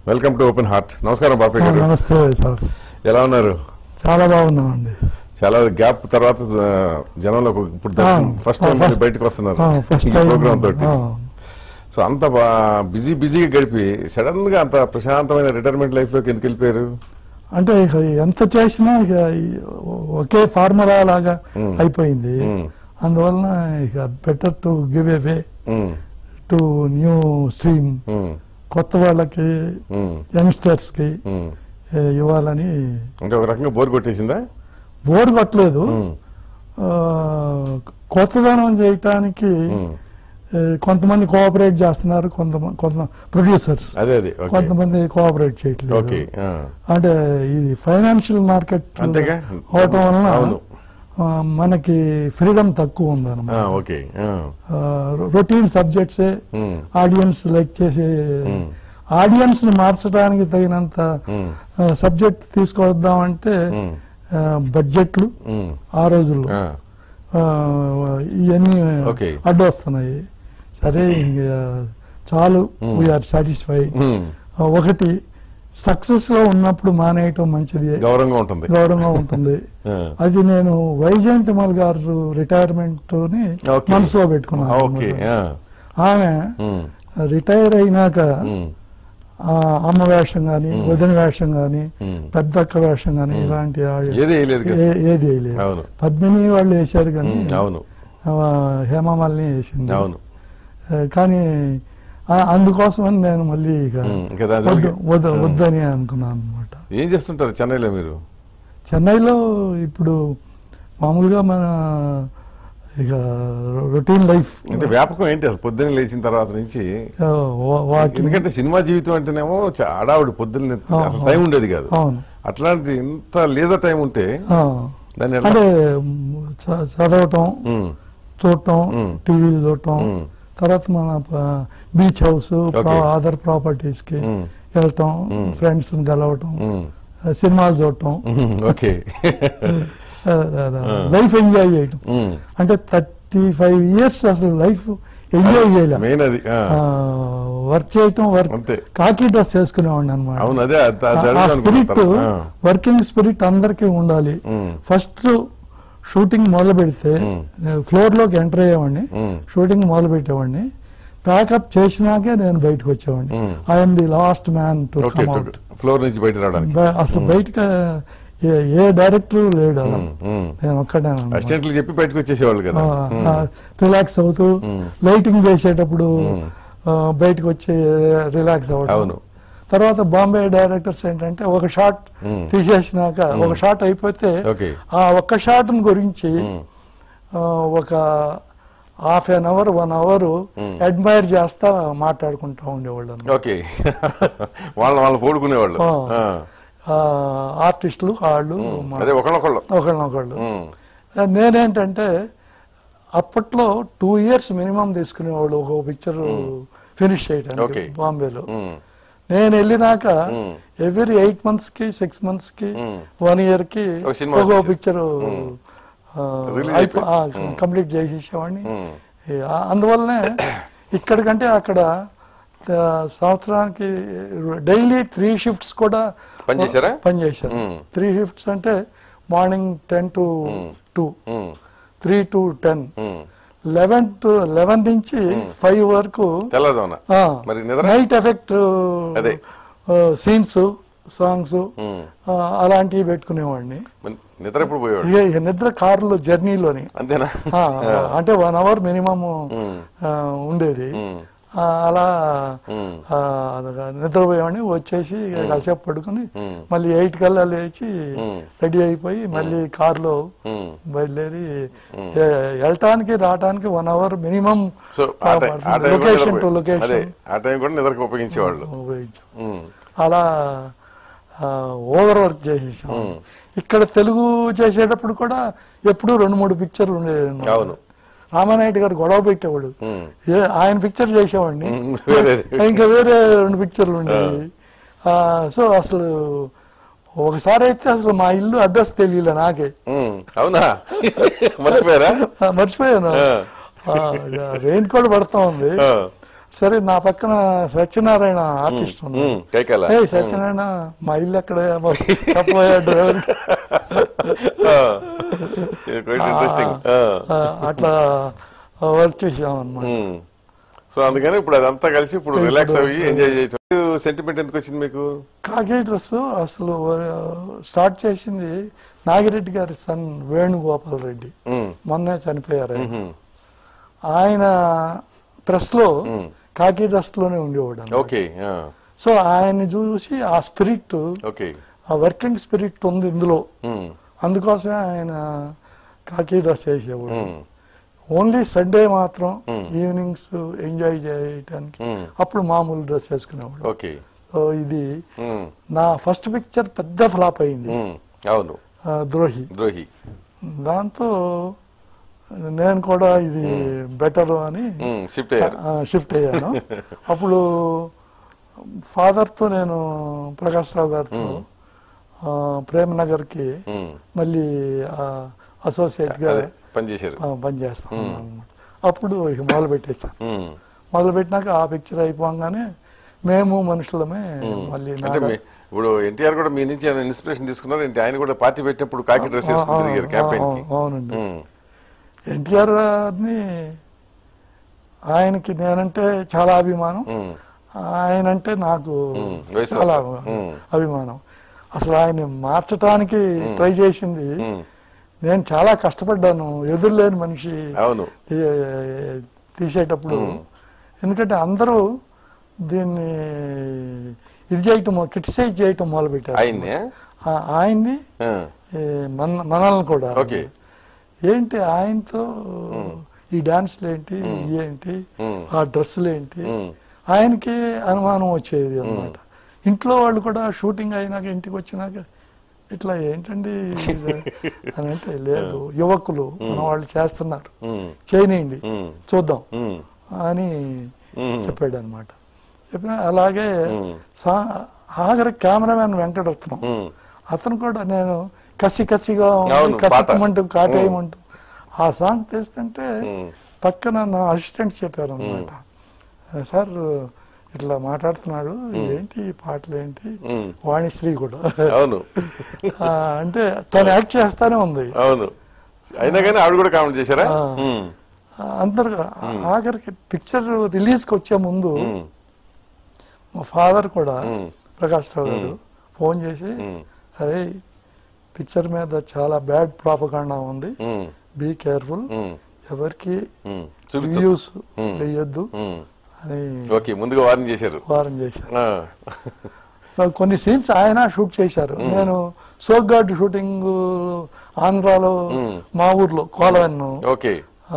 Welcome to open heart నమస్కారం బాపయ్య గారు నమస్తే సార్ ఎలా ఉన్నారు చాలా బాగున్నామండి చాలా గ్యాప్ తర్వాత ఆ, జనంలో ఒక- ఇప్పుడు దర్శనం ఆ, ఫస్ట్ టైం first- బయటకు వస్తున్నారు ఆ, ఫస్ట్ ఈ టైం ప్రోగ్రామ్ తోటి ఆ, సో అంత బిజీ బిజీగా గడిపి సడన్ గా అంత ప్రశాంతమైన రిటైర్మెంట్ లైఫ్ లోకి ఎందుకు వెళ్ళిపోయారు అంటే ఇక ఎంత చేసినా ఇక ఈ ఒకే ఫార్ములా లాగా మ్మ్. అయిపోయింది మ్మ్. అందువలన ఇక better to give a way um, to new stream um, కొత్త వాళ్ళకి ఉమ్, యంగ్స్టర్స్ కి ఉమ్. ఏ, ఇవ్వాలని అంటే ఒక రకంగా బోర్ కొట్టేసిందా బోర్ కొట్టలేదు ఉమ్, ఆ, కొత్తదనం చేయటానికి ఉమ్. ఏ, కొంతమంది కోఆపరేట్ చేస్తున్నారు కొంతమంది కొంత ప్రొడ్యూసర్స్ అదే అదే ఓకే కొంతమంది కోఆపరేట్ చేయట్లేదు ఓకే ఆ. అంటే ఇది ఫైనాన్షియల్ మార్కెట్ అంతేగా అవటం వలన అవును ఆ, మనకి ఫ్రీడమ్ తక్కువ ఆ, ఉందన్నమాట ఓకే ఆ. Routine subjects um, audiences like చేసే ఉమ్, ఆడియన్స్ ని మార్చడానికి తగినంత ఉమ్, సబ్జెక్ట్ తీసుకొద్దామంటే ఉమ్, ఆ, బడ్జెట్లు ఉమ్. ఆ రోజుల్లో ఆ, ఆ, ఇవన్నీ ఓకే. అడ్డొస్తున్నాయి సరే ఇంక చాలు వీఆర్ సాటిస్ఫైడ్ ఉమ్. ఒకటి సక్సెస్ లో ఉన్నప్పుడు మానేయటం మంచిది గౌరవంగా ఉంటుంది గౌరవంగా ఉంటుంది ఆ. అది నేను వైజయంతిమల్ గారు రిటైర్మెంట్ ని ఓకే. మనసులో పెట్టుకున్నాను ఓకే అన్నమాట. ఆ. ఆమె ఉమ్, రిటైర్ అయినాక ఉమ్, ఆ అమ్మ వేషం గాని వదిన వేషం గాని ఉమ్. పెద్దక్క వేషం గాని ఇలాంటి ఆ- ఏది వేయలేదు కదా ఏ- ఏది వేయలేదు అవును పద్మిని వాళ్ళు వేశారు కానీ ఉమ్, అవును హేమమాలిని వేసింది అవును ఆ, కానీ ఆ- అందుకోసమని నేను మళ్ళీ ఇక ఉమ్, ఇంకా దాని వద్దు జోలికి- వద్దు వద్దని అనుకున్నాను అనమాట ఏం చేస్తుంటారు చెన్నైలో మీరు చెన్నైలో ఇప్పుడు మామూలుగా మన ఇక రొటీన్ లైఫ్ అంటే వ్యాపకం ఏంటి అసలు పొద్దున్న లేచిన తర్వాత నుంచి వాకింగ్ ఎందుకంటే సినిమా జీవితం అంటేనేమో చా- హడావుడి పొద్దున్న ఆ, అసలు ఆ. టైం ఉండేది కాదు అవును అట్లాంటిది ఇంత లేజర్ టైం ఉంటే ఆ. దాన్ని ఎలా అంటే మ్, చ- చదవటం ఉమ్, చూడటం మ్. టీవీలు చూడటం ఉమ్, తర్వాత మన beach house Okay. Other properties కి ఉమ్, వెళ్ళటం మ్. ఫ్రెండ్స్ కలవటం ఉమ్, సినిమాలు చూడటం ఉమ్, ఓకే లైఫ్ ఎంజాయ్ చేయటం ఉమ్, అంటే థర్టీ ఫైవ్ ఇయర్స్ అసలు లైఫ్ ఎంజాయ్ చేయలే మెయిన్ అది ఆ, వర్క్ చేయటం వర్క్ అంతే కాకి డ్రెస్ వేసుకునేవాడిని అనమాట అవును అదే అది- అది ఆ అడుగుదాం స్పిరిట్ అనుకుంటున్నాను. ఆ, వర్కింగ్ స్పిరిట్ అందరికీ ఉండాలి ఉమ్, ఫస్ట్ షూటింగ్ మొదలు పెడితే మ్. ఫ్లోర్ లోకి ఎంటర్ అయ్యేవాడిని ఉమ్, షూటింగ్ మొదలు పెట్టేవాడిని ప్యాకప్ చేసినాకే నేను బయటకు వచ్చేవాడిని మ్. I'm the last man to okay come out floor నుంచి బయట రావడానికి అసలు బయటకు ఏ- ఏ డైరెక్టర్ లేడు అలా ఉమ్, ఉమ్. నేను ఒక్కడే అసిస్టెంట్లు చెప్పి బయటకు వచ్చేసేవాళ్ళు కదా ఉమ్, రిలాక్స్ అవుతూ మ్. లైటింగ్ చేసేటప్పుడు మ్. ఆ, బయటకు వచ్చి రిలాక్స్ అవ్వడం అవును తర్వాత బాంబే డైరెక్టర్స్ ఏంటంటే ఒక షాట్ మ్. తీసేసినాక ఒక షాట్ అయిపోతే ఓకే ఆ ఒక్క షాట్ గురించి ఉమ్, ఆ, ఒక half an hour one hour మ్. అడ్మైర్ చేస్తా మాట్లాడుకుంటా ఉండేవాళ్ళు అన్నమాట. ఓకే వాళ్ళని వాళ్ళు పోడుకునేవాళ్ళు ఆ. ఆ, ఆ, ఆర్టిస్టులు వాళ్ళు మా- అదే ఒకళ్ళొకళ్ళు ఒకళ్ళనొకళ్ళు ఉమ్, నేనేంటంటే అప్పట్లో టూ ఇయర్స్ మినిమం తీసుకునేవాళ్ళు ఒక పిక్చర్ ఫినిష్ చేయడానికి Okay. బాంబేలో ఉమ్, నేను వెళ్ళినాక ఉమ్. ఎవ్రీ ఎయిట్ మంత్స్ కి సిక్స్ మంత్స్ కి ఉమ్. వన్ ఇయర్ కి ఒక సినిమా ఒక వచ్చేసేది. పిక్చర్ Release అయిపోయి. కంప్లీట్ చేసేసేవాడిని ఉమ్, ఏ, ఆ- అందువల్లనే ఇక్కడికంటే అక్కడ ఆ, సంవత్సరానికి డైలీ త్రీ షిఫ్ట్స్ కూడా పనిచేశారా? పనిచేశాను మ్మ్. త్రీ షిఫ్ట్స్ అంటే morning ten to two um, three to ten um. Eleven to eleven నుంచి ఫైవ్ వరకు తెల్లజామున మరి నిద్ర నైట్ ఎఫెక్ట్ అదే. సీన్స్ సాంగ్స్ ఉమ్, అలాంటివి పెట్టుకునేవాడిని మరి నిద్ర ఎప్పుడు పోయేవాడు ఇక ఇక నిద్ర కారులో జర్నీలోని అంతేనా ఆ, అంటే వన్ అవర్ మినిమం ఉండేది ఉమ్, ఆ, అలా ఉమ్, ఆ, అదొక నిద్రపోయేవాడిని వచ్చేసి ఇక కాసేపు పడుకుని ఉమ్, మళ్ళీ ఎయిట్ కల్లా లేచి ఉమ్, రెడీ అయిపోయి మళ్ళీ కారులో ఉమ్. బయలుదేరి ఏ- వెళ్ళటానికి రావటానికి వన్ అవర్ మినిమం సో ఆ టై- ఆ టైం కూడా లొకేషన్ టు నిద్రపోయే- లొకేషన్ అదే ఆ టైం కూడా నిద్రకు ఉపయోగించేవాళ్ళు ఉపయోగించాం ఉమ్, అలా ఓవర్ వర్క్ చేసేసాం ఇక్కడ తెలుగు చేసేటప్పుడు కూడా ఎప్పుడు రెండు మూడు పిక్చర్లు ఉండేవి అన్నమాట. అవును. రామానాయుడు గారు గొడవ పెట్టేవాడు ఉమ్, ఏ ఆయన పిక్చర్ చేసేవాడిని ఉమ్, వేరేది. ఇంకా వేరే రెండు పిక్చర్లు ఉండేవి ఆ, సో అసలు ఒకసారి అయితే అసలు మా ఇల్లు అడ్రస్ తెలియలే నాకే ఉమ్, అవునా మర్చిపోయారా ఆ, మర్చిపోయాను ఆ. రెయిన్ కోట్ పడతా ఉంది ఆ, సరే నా పక్కన సత్యనారాయణ ఆర్టిస్ట్ ఉన్నాడు ఉమ్, కైకాల ఏ సత్యనారాయణ మా ఇల్లు ఎక్కడ చెప్పబోయా డ్రైవర్ క్వైట్ ఇంట్రెస్టింగ్ అట్లా వర్క్ చేసాం అన్నమాట సో అందుకని ఇప్పుడు అదంతా కలిసి ఇప్పుడు రిలాక్స్ అయ్యి ఎంజాయ్ చేయొచ్చు సెంటిమెంట్ ఎందుకు వచ్చింది మీకు కాకి డ్రెస్ అసలు స్టార్ట్ చేసింది నాగిరెడ్డి గారి సన్ వేణుగోపాల్ రెడ్డి ఉమ్, మొన్నే చనిపోయారు ఆయన. ఉమ్, ఆయన ప్రెస్ లో కాకి డ్రెస్ లోనే ఉండేవాడు అన్నమాట. ఓకే ఆ, సో ఆయన్ని చూసి ఆ స్పిరిట్ ఓకే ఆ వర్కింగ్ స్పిరిట్ ఉంది ఇందులో ఉమ్, అందుకోసమే ఆయన కాకి డ్రెస్ వేసేవాడు ఉమ్, ఓన్లీ సండే మాత్రం ఈవినింగ్స్ ఎంజాయ్ చేయటానికి ఉమ్, అప్పుడు మామూలు డ్రెస్ వేసుకునేవాడు ఓకే సో ఇది ఉమ్, నా ఫస్ట్ పిక్చర్ పెద్ద ఫ్లాప్ అయింది ఉమ్, అవును ఆ, ద్రోహి ద్రోహి దాంతో నేను కూడా ఇది బెటర్ అని ఉమ్, షిఫ్ట్ అయ్యారు షిఫ్ట్ అయ్యాను అప్పుడు ఫాదర్తో నేను ప్రకాష్ రావు గారితో ఆ, ప్రేమ్ నగర్కి ఉమ్, మళ్ళీ అసోసియేట్ గా అదే పనిచేశారు ఆ, పనిచేస్తాను అన్నమాట అప్పుడు ఇక మొదలు పెట్టేశాను ఉమ్, మొదలు పెట్టినాక ఆ పిక్చర్ అయిపోగానే మేము మనుషులమే మళ్ళీ అంటే నాగ- మీ- ఇప్పుడు ఎన్టీఆర్ కూడా మీ నుంచి ఏమైనా ఇన్స్పిరేషన్ తీసుకున్నారు ఏంటి ఆయన కూడా పార్టీ పెట్టినప్పుడు కాకి డ్రెస్ వేసుకుని తిరిగారు క్యాంపెయిన్ కి ఆ, అవునండి ఉమ్, ఎన్టీఆర్ గారిని ఆయనకి నేనంటే చాలా అభిమానం ఉమ్, ఆయనంటే నాకు ఉమ్, వయసు చాలా వస్తుంది. ఉమ్. అభిమానం అసలు ఆయన మార్చడానికి ట్రై చేసింది ఉమ్, నేను చాలా కష్టపడ్డాను ఎదురులేని మనిషి అవును ఈ- తీసేటప్పుడు ఎందుకంటే అందరూ దీన్ని ఇది చేయటం క్రిటిసైజ్ చేయటం మొదలు పెట్టారు ఆయన్ని ఆ- ఆయన్ని ఆ, ఈ మన మనల్ని కూడా ఓకే ఏంటి ఆయనతో ఈ డాన్స్లు ఏంటి ఇవి ఏంటి ఉమ్, ఆ డ్రెస్సులు ఏంటి ఉమ్, ఆయనకి అనుమానం వచ్చేది అన్నమాట ఇంట్లో వాళ్ళు కూడా షూటింగ్ అయినాక ఇంటికి వచ్చినాక ఇట్లా ఏంటండి ఇది అని అంటే లేదు యువకులు మన వాళ్ళు చేస్తున్నారు ఉమ్, చేయనియండి ఉమ్, చూద్దాం ఉమ్, అని ఉమ్, చెప్పాడు అనమాట చెప్పిన అలాగే ఉమ్, సా ఆఖరి కెమెరామెన్ వెంకటరత్నం ఉమ్, అతను కూడా నేను కసి కసిగా ఉంది, అవును, కసకమంటూ కాటేయమంటూ ఆ సాంగ్ తీస్తుంటే ఉమ్, పక్కన నా అసిస్టెంట్ చెప్పారు అనమాట సార్ ఇట్లా మాట్లాడుతున్నాడు ఏంటి ఈ పాటలు ఏంటి ఉమ్, వాణిశ్రీ కూడా అవును ఆ, అంటే తను యాక్ట్ చేస్తానే ఉంది అవును అయినా కానీ ఆవిడ కూడా కామెంట్ చేశారా ఆ. ఉమ్, ఆ, అందరు ఆఖరికి పిక్చర్ రిలీజ్కి వచ్చే ముందు ఉమ్, మా ఫాదర్ కూడా ఉమ్, ప్రకాష్ రావు గారు ఫోన్ చేసి ఉమ్, అరే పిక్చర్ మీద చాలా బ్యాడ్ ప్రాపకాండా ఉంది ఉమ్, బీ కేర్ఫుల్ ఉమ్, ఎవరికి ఉమ్, చూపించు రివ్యూస్ వేయొద్దు ఉమ్, అని ఓకే ముందుగా వార్నింగ్ చేశారు వారం చేశారు ఆ, కొన్ని సీన్స్ ఆయన షూట్ చేశారు నేను సోగ్గాడ్ షూటింగ్ ఆంధ్రాలో మా ఊర్లో కోలవెన్ ఓకే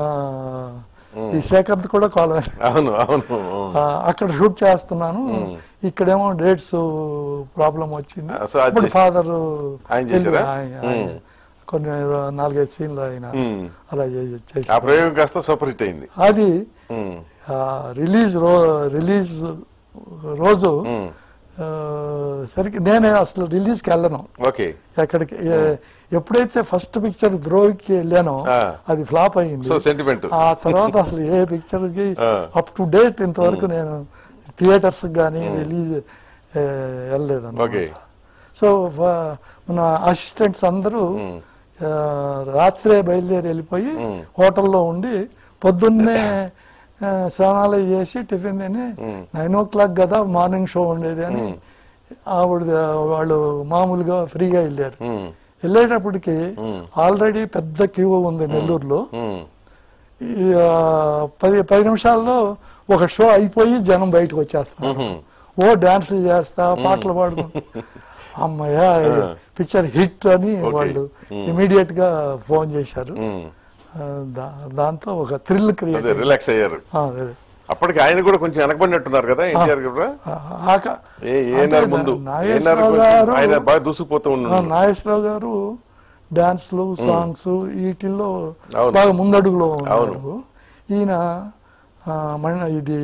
ఈ శేఖర్ కూడా కోలవెన్ అవును అవును ఆ, అక్కడ షూట్ చేస్తున్నాను ఇక్కడేమో డేట్స్ ప్రాబ్లం వచ్చింది ఆ, సో అది ఇప్పుడు చేసి- ఫాదర్ ఆయన చేశారా? కొన్ని నాలుగైదు సీన్లు ఆయన ఉమ్. అలా చే- ఆ చేశారు ప్రయోగం కాస్త సూపర్ హిట్ అయింది అది ఉమ్, ఆ, రిలీజ్ రో రిలీజ్ రోజు ఉమ్, ఆ, సరికి నేనే అసలు రిలీజ్కి వెళ్ళను ఓకే ఎక్కడికి ఏ- ఎప్పుడైతే ఫస్ట్ పిక్చర్ ద్రోహికి వెళ్ళానో ఆ. అది ఫ్లాప్ అయింది సో సెంటిమెంట్ ఆ తర్వాత అసలు ఏ పిక్చర్ కి ఆ. అప్ టు డేట్ ఇంతవరకు నేను థియేటర్స్ కానీ రిలీజ్ వెళ్ళలేదు ఓకే సో ఫ- మన అసిస్టెంట్స్ అందరూ ఆ, రాత్రే బయలుదేరి వెళ్ళిపోయి హోటల్లో ఉండి పొద్దున్నే ఆ, స్నానాలు చేసి టిఫిన్ తిని నైన్ ఓ క్లాక్ కదా మార్నింగ్ షో ఉండేది అని ఆవిడ వాళ్ళు మామూలుగా ఫ్రీగా వెళ్ళారు ఉమ్, వెళ్ళేటప్పటికి ఆల్రెడీ పెద్ద క్యూ ఉంది నెల్లూరులో ఉమ్, ఈ, ఆ, పది పది నిమిషాల్లో ఒక షో అయిపోయి జనం బయటకు వచ్చేస్తున్నారు ఉమ్, ఓ డాన్సులు చేస్తా పాటలు పాడుకుంటూ అమ్మయ్య పిక్చర్ హిట్ అని వాళ్ళు ఇమీడియట్ గా ఫోన్ చేశారు ఉమ్. ఆ, దా- దాంతో ఒక థ్రిల్ క్రియేట్ అదే రిలాక్స్ అయ్యారు అదే. అప్పటికి ఆయన కూడా కొంచెం వెనకబడినట్టున్నారు కదా ఎన్టీఆర్ కూడా ఆ, ఆక- ఏ ఏనారు అంటే ముందు నా- ఏనారు నాగేశ్వరరావు కొంచెం గారు- ఆయన బాగా దూసుకుపోతూ ఆ, ఉన్నాడు నాగేశ్వరరావు గారు డాన్స్లు సాంగ్స్ వీటిల్లో అవును. బాగా ముందడుగులో ఉన్నారు ఈయన ఆ, మన ఇది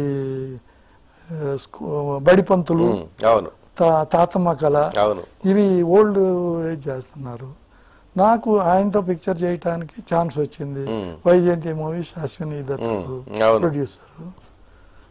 ఆ, స్కూ- బడిపంతులు ఉమ్, అవును తా- తాతమ్మ కళ అవును ఇవి ఓల్డ్ ఏజ్ చేస్తున్నారు నాకు ఆయనతో పిక్చర్ చేయటానికి ఛాన్స్ వచ్చింది వైజయంతి మూవీస్ అశ్విని దత్ ఉమ్, అవును ప్రొడ్యూసర్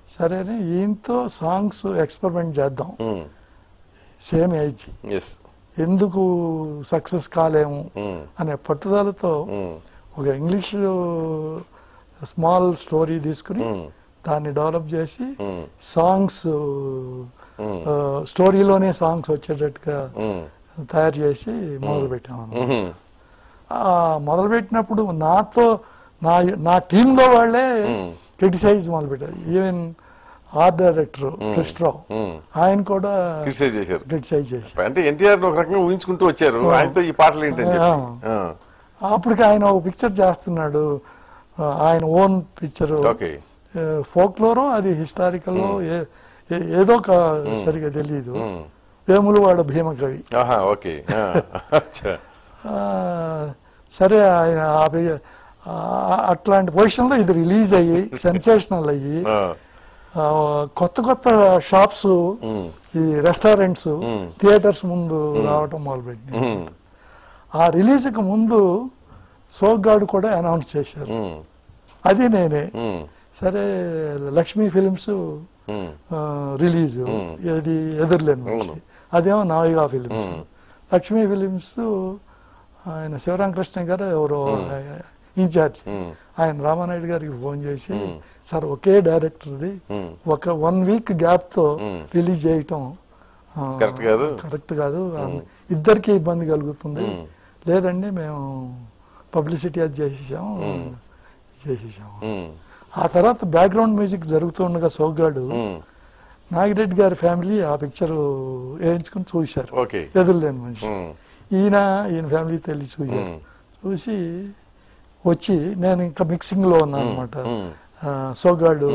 సరే అని ఈయనతో సాంగ్స్ ఎక్స్పెరిమెంట్ చేద్దాం సేమ్ ఏజ్ ఎస్ ఎందుకు సక్సెస్ కాలేము అనే పట్టుదలతో ఒక ఇంగ్లీష్ స్మాల్ స్టోరీ తీసుకుని దాన్ని డెవలప్ చేసి సాంగ్స్ స్టోరీలోనే సాంగ్స్ వచ్చేటట్టుగా తయారు చేసి మొదలు పెట్టాము ఆ మొదలు పెట్టినప్పుడు నాతో నా నా టీంలో వాళ్ళే క్రిటిసైజ్ మొదలు పెట్టారు ఈవెన్ ఆర్ట్ డైరెక్టర్ కృష్ణరావు ఆయన కూడా క్రిటిసైజ్ చేశారు క్రిటిసైజ్ చేశారు అంటే ఎన్టీఆర్ ఒక రకంగా ఊహించుకుంటూ వచ్చారు ఆయనతో ఈ పాటలు ఏంటని చెప్పి ఆ. అప్పటికి ఆయన ఒక పిక్చర్ చేస్తున్నాడు ఆ, ఆయన ఓన్ పిక్చర్ ఓకే ఫోక్లోరో అది హిస్టారికల్ ఏదో ఒక సరిగా తెలియదు వేములు వాడు భీమకవి ఆహా ఓకే ఆ. అచ్చా. ఆ, సరే ఆయన ఆ పి- ఆ, అట్లాంటి పొజిషన్లో ఇది రిలీజ్ అయ్యి సెన్సేషనల్ అయ్యి ఆ. ఆ, కొత్త కొత్త షాప్స్ ఈ రెస్టారెంట్స్ థియేటర్స్ ముందు రావటం మొదలుపెట్టింది ఉమ్. ఆ రిలీజ్కి ముందు సోగ్గాడు కూడా అనౌన్స్ చేశారు ఉమ్. అది నేనే ఉమ్. సరే లక్ష్మీ ఫిలిమ్స్ ఉమ్. రిలీజ్ ఇది ఎదురులేని మనిషి అదేమో నావిగా ఫిలిమ్స్ లక్ష్మీ ఫిలిమ్స్ ఆయన శివరామకృష్ణ గారు ఎవరో ఇన్ఛార్జ్ ఆయన రామానాయుడు గారికి ఫోన్ చేసి సార్ ఒకే డైరెక్టర్ది ఒక వన్ వీక్ గ్యాప్ తో రిలీజ్ చేయటం ఆ, Correct కాదు? కరెక్ట్ కాదు ఇద్దరికి ఇబ్బంది కలుగుతుంది లేదండి మేము పబ్లిసిటీ అది చేసేసాము చేసేసాము ఉమ్. ఆ తర్వాత బ్యాక్గ్రౌండ్ మ్యూజిక్ జరుగుతుండగా సోగ్గాడు ఉమ్. నాగిరెడ్డి గారి ఫ్యామిలీ ఆ పిక్చర్ వేయించుకుని చూశారు ఓకే ఎదురులేని మనిషి ఉమ్. ఈయన ఈయన ఫ్యామిలీ తెలిసి చూశారు చూసి వచ్చి నేను ఇంకా మిక్సింగ్ లో ఉన్నాను అనమాట సోగాడు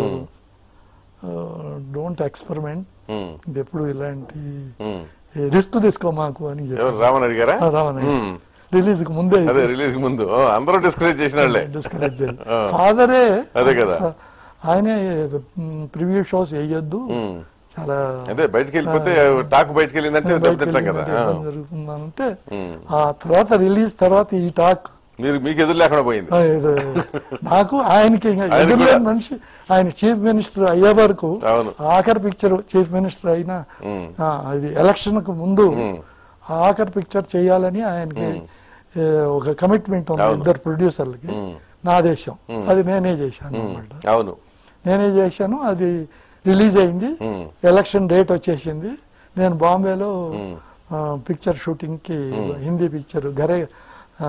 డోంట్ ఎక్స్పెరిమెంట్ ఉమ్. ఎప్పుడు ఇలాంటి ఉమ్. రిస్క్ తీసుకో మాకు అని ఎవరు చెప్పారు రామన్ అడిగారా రావణయ్య ఉమ్. రిలీజ్ కు ముందే అదే రిలీజ్ ముందు ఓ, అందరూ డిస్కరేజ్ చేసిన వాళ్ళే డిస్కరేజ్ ఫాదరే అదే కదా. ఆయనే ప్రివ్యూ షోస్ వేయొద్దు ఉమ్. చాలా అదే బయటికి వెళ్ళిపోతే టాక్ బయటికి వెళ్ళిందంటే దెబ్బతింటాం కదా ఆ. జరుగుతుందంటే ఆ తర్వాత రిలీజ్ తర్వాత ఈ టాక్ మీరు మీకు ఎదురు లేకుండా పోయింది ఆ, ఇది నాకు ఆయనకి ఇంకా ఆయన ఎదురులేని కూడా. మనిషి ఆయన చీఫ్ మినిస్టర్ అయ్యే వరకు అవును. ఆఖరి పిక్చర్ చీఫ్ మినిస్టర్ అయినా ఆ, అది ఎలక్షన్ కు ముందు ఆ ఆఖరి పిక్చర్ చేయాలని ఆయనకి ఏ, ఒక కమిట్మెంట్ ఉంది అవును. ఇద్దరు ప్రొడ్యూసర్లకి నా దేశం అది నేనే చేశాను అన్నమాట అవును నేనే చేశాను అది రిలీజ్ అయింది ఎలక్షన్ డేట్ వచ్చేసింది నేను బాంబేలో పిక్చర్ షూటింగ్ కి హిందీ పిక్చర్ గరే ఆ,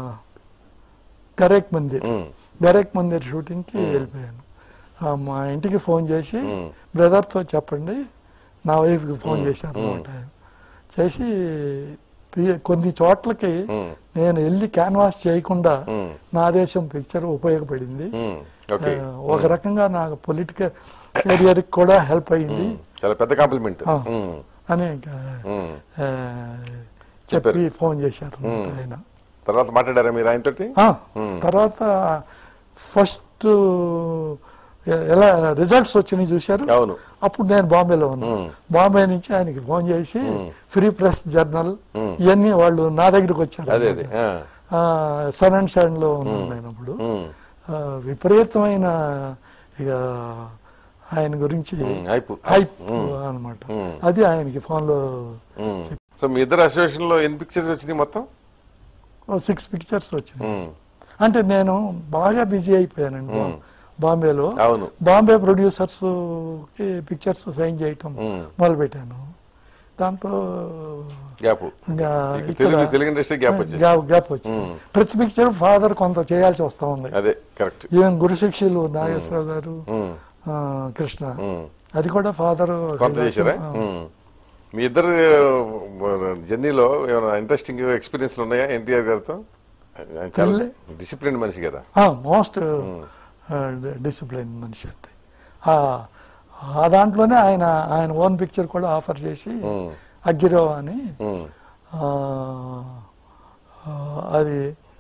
గరేక్ మందిర్ గరేక్ మందిర్ షూటింగ్ కి వెళ్ళిపోయాను ఆ, మా ఇంటికి ఫోన్ చేసి బ్రదర్ తో చెప్పండి నా వైఫ్ కి ఫోన్ చేశాను అనమాట చేసి పి- కొన్ని చోట్లకి నేను వెళ్ళి క్యాన్వాస్ చేయకుండా నా దేశం పిక్చర్ ఉపయోగపడింది ఉమ్. ఓకే ఆ, ఒక రకంగా నాకు పొలిటికల్ కెరియర్ కూడా హెల్ప్ అయింది చాలా పెద్ద కాంప్లిమెంట్ ఆ. అని ఇంకా, ఆ, చెప్పారు. చెప్పి ఫోన్ చేశారు ఆయన తర్వాత మాట్లాడారా మీరు ఆయనతోటి ఆ, తర్వాత ఫస్ట్ ఎలా రిజల్ట్స్ వచ్చినాయి చూశారు అవును అప్పుడు నేను బాంబేలో ఉన్నాను బాంబే నుంచి ఆయనకి ఫోన్ చేసి ఫ్రీ ప్రెస్ జర్నల్ ఇవన్నీ వాళ్ళు నా దగ్గరికి వచ్చారు అదే అదే ఆ. సన్ అండ్ సైన్ లో ఉన్నాను నేను అప్పుడు ఉమ్. ఆ, విపరీతమైన ఇక ఆయన గురించి ఉమ్. అయిపో హైప్ అన్నమాట అది ఆయనకి ఫోన్ లో ఉమ్. సో మీ ఇద్దరు అసోసియేషన్ లో ఎన్ని పిక్చర్స్ వచ్చినాయి మొత్తం సిక్స్ పిక్చర్స్ వచ్చినాయి ఉమ్. అంటే నేను బాగా బిజీ అయిపోయానండి బా- బాంబేలో అవును బాంబే ప్రొడ్యూసర్స్ కి పిక్చర్స్ సైన్ చేయటం మొదలు పెట్టాను దాంతో గ్యాప్ ఇంకా ఇక్కడ తెలుగు తెలుగు ఇండస్ట్రీ గ్యాప్ వచ్చేసి గ్యాప్ గ్యాప్ వచ్చింది ప్రతి పిక్చర్ ఫాదర్ కొంత చేయాల్సి వస్తా ఉంది అదే కరెక్ట్ ఈవెన్ గురుశిక్షులు నాగేశ్వరరావు గారు ఆ, కృష్ణ అది కూడా ఫాదర్ కొంత చేశారా ఉమ్. మీ ఇద్దరు జర్నీలో ఏమైనా ఇంట్రెస్టింగ్ ఎక్స్పీరియన్స్ ఉన్నాయా ఎన్టీఆర్ గారితో ఆయన చాలా తెల్లే. డిసిప్లిన్ మనిషి కదా మోస్ట్ డిసిప్లిన్ మనిషి అంటే ఆ ఆ దాంట్లోనే ఆయన ఆయన ఓన్ పిక్చర్ కూడా ఆఫర్ చేసి అగ్గిరో అని ఉమ్. ఆ, ఆ, అది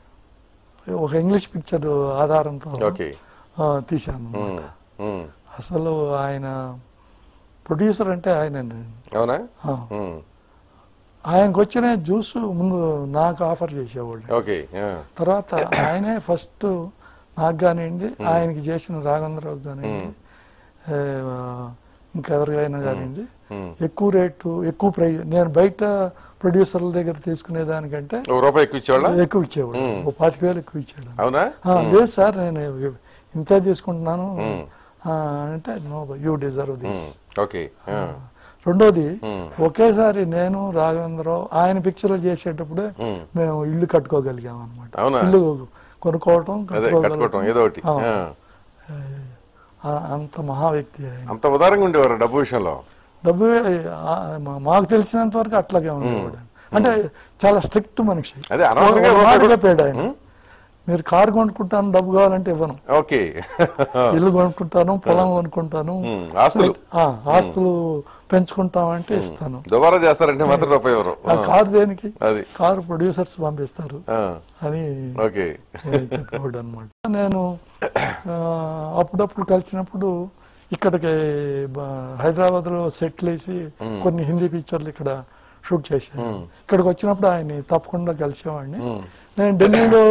ఒక ఇంగ్లీష్ పిక్చర్ ఆధారంతో ఓకే ఆ, తీశాను అన్నమాట. ఉమ్. అసలు ఆయన ప్రొడ్యూసర్ అంటే ఆయన అవునా ఆ. ఉమ్. ఆయనకు వచ్చిన జ్యూస్ ముందు నాకు ఆఫర్ చేసేవాళ్ళు ఓకే ఆ. తర్వాత ఆయనే ఫస్ట్ నాకు కానివ్వండి ఆయనకి చేసిన రాఘవేంద్రరావు కానివ్వండి ఏ, ఆ, ఇంకెవరికైనా కానివ్వండి ఉమ్. ఎక్కువ రేటు ఎక్కువ ప్రైజ్ నేను బయట ప్రొడ్యూసర్ల దగ్గర తీసుకునే దానికంటే ఒక రూపాయి ఎక్కువ ఇచ్చేవాళ్ళ ఎక్కువ ఇచ్చేవాడు ఓ పాతిక వేలు ఎక్కువ ఇచ్చాడు అవునా ఆ, లేదు సార్ నేను ఇంతే తీసుకుంటున్నాను ఆ, అంటే no you deserve this okay ఆ. రెండోది ఉమ్. ఒకేసారి నేను రాఘవేంద్రరావు ఆయన పిక్చర్లు చేసేటప్పుడే ఉమ్. మేము ఇల్లు కట్టుకోగలిగాం అనమాట అవునా? ఇల్లు కొనుక్కోవటం అదే కట్టుకోవటం ఏదో ఒకటి ఆ. ఆ. ఆ, అంత మహా వ్యక్తి ఆయన అంత ఉదారంగా ఉండేవారు డబ్బు విషయంలో డబ్బు ఆ, మా- మాకు తెలిసినంత వరకు అట్లాగే ఉండేవాడు అంటే చాలా స్ట్రిక్ట్ మనిషి అదే అనవసరంగా ఒక మాట రూపాయి కూడా- చెప్పాడు ఆయన మీరు కారు కొనుక్కుంటాను డబ్బు కావాలంటే ఇవ్వను ఓకే ఇల్లు కొనుక్కుంటాను పొలం కొనుక్కుంటాను ఉమ్, ఆస్తులు ఆ, ఆస్తులు పెంచుకుంటామంటే ఇస్తాను దుబారా చేస్తారంటే మాత్రం రూపాయి ఎవరు ఆ కారు దేనికి అది కారు ప్రొడ్యూసర్స్ పంపిస్తారు ఆ, అని ఓకే చెప్పేవాడు అనమాట నేను ఆ, అప్పుడప్పుడు కలిసినప్పుడు ఇక్కడికి హైదరాబాద్ లో సెటిల్ వేసి కొన్ని హిందీ పిక్చర్లు ఇక్కడ షూట్ చేశాను ఇక్కడికి వచ్చినప్పుడు ఆయన్ని తప్పకుండా కలిసేవాడిని నేను ఢిల్లీలో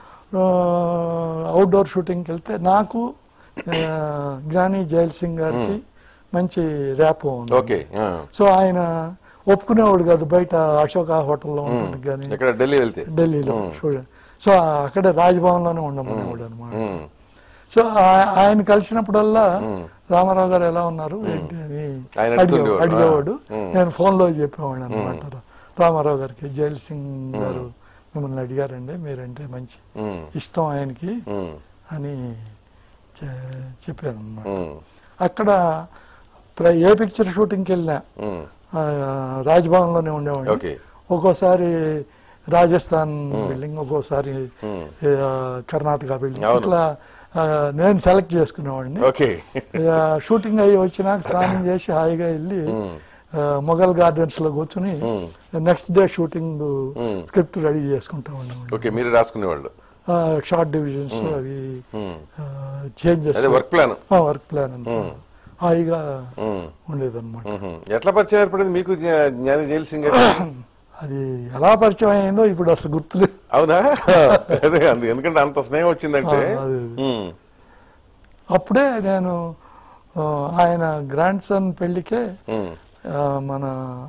అవుట్డోర్ షూటింగ్కి వెళ్తే నాకు ఆ, జ్ఞాని జైల్ సింగ్ గారికి మంచి ర్యాప్ ఉంది ఓకే ఆ. సో ఆయన ఒప్పుకునేవాడు కాదు బయట అశోక హోటల్లో ఉండడానికి కానీ ఇక్కడ ఢిల్లీ వెళ్తే ఢిల్లీలో చూడండి సో అక్కడే రాజ్భవన్లోనే ఉండమనేవాడు అనమాట ఉమ్, సో ఆ- ఆయన కలిసినప్పుడల్లా రామారావు గారు ఎలా ఉన్నారు ఏంటి అని ఆయన అడిగే- అడుగుతుండేవాడు. అడిగేవాడు ఆ. నేను ఫోన్లో చెప్పేవాడు అనమాట రామారావు గారికి జైల్ సింగ్ గారు మిమ్మల్ని అడిగారండి మీరంటే మంచి ఉమ్, ఇష్టం ఆయనకి ఉమ్, అని చె- చెప్పాను అనమాట ఉమ్, అక్కడ ప్ర- ఏ పిక్చర్ షూటింగ్కి వెళ్ళినా ఉమ్. ఆ, రాజ్భవన్లోనే ఉండేవాడిని ఓకే ఒక్కోసారి రాజస్థాన్ బిల్డింగ్ ఒక్కోసారి ఉమ్, ఆ, కర్ణాటక బిల్డింగ్ అవును. ఇట్లా ఆ, నేను సెలెక్ట్ చేసుకునేవాడిని ఓకే ఇక షూటింగ్ అయ్యి వచ్చినాక స్నానం చేసి హాయిగా వెళ్ళి ఉమ్, ఆ, మొఘల్ గార్డెన్స్ లో కూర్చుని ఉమ్, నెక్స్ట్ డే షూటింగ్ ఉమ్. స్క్రిప్ట్ రెడీ చేసుకుంటా ఉండేవాడిని ఓకే మీరు రాసుకునేవాళ్ళు షార్ట్ డివిజన్స్ అవి ఉమ్. చేంజెస్ అదే వర్క్ ప్లాన్ వర్క్ ప్లాన్ అంతా హాయిగా ఉమ్, ఉండేదన్నమాట ఉహుం. ఎట్లా పరిచయం ఏర్పడింది మీకు జ్ఞా- జ్ఞాని జైల్ సింగ్ గారు అది ఎలా పరిచయం అయిందో ఇప్పుడు అసలు గుర్తులేదు అవునా అదే అంది. ఎందుకంటే అంత స్నేహం వచ్చిందంటే ఆ, అదే, అదే. ఉమ్, అప్పుడే నేను ఆ, ఆయన గ్రాండ్ సన్ పెళ్లికే ఉమ్, ఆ, మన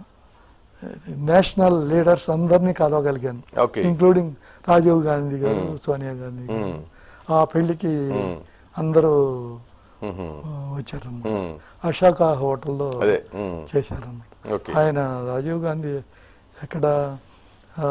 నేషనల్ లీడర్స్ అందరినీ కలవగలిగాను ఓకే ఇంక్లూడింగ్ రాజీవ్ గాంధీ గారు సోనియా గాంధీ గారు ఆ పెళ్లికి అందరూ ఉహుం, ఆ, వచ్చారన్నమాట ఉమ్, అశోక హోటల్లో అదే ఉమ్, చేశారన్నమాట ఓకే ఆయన రాజీవ్ గాంధీ ఎక్కడ ఆ,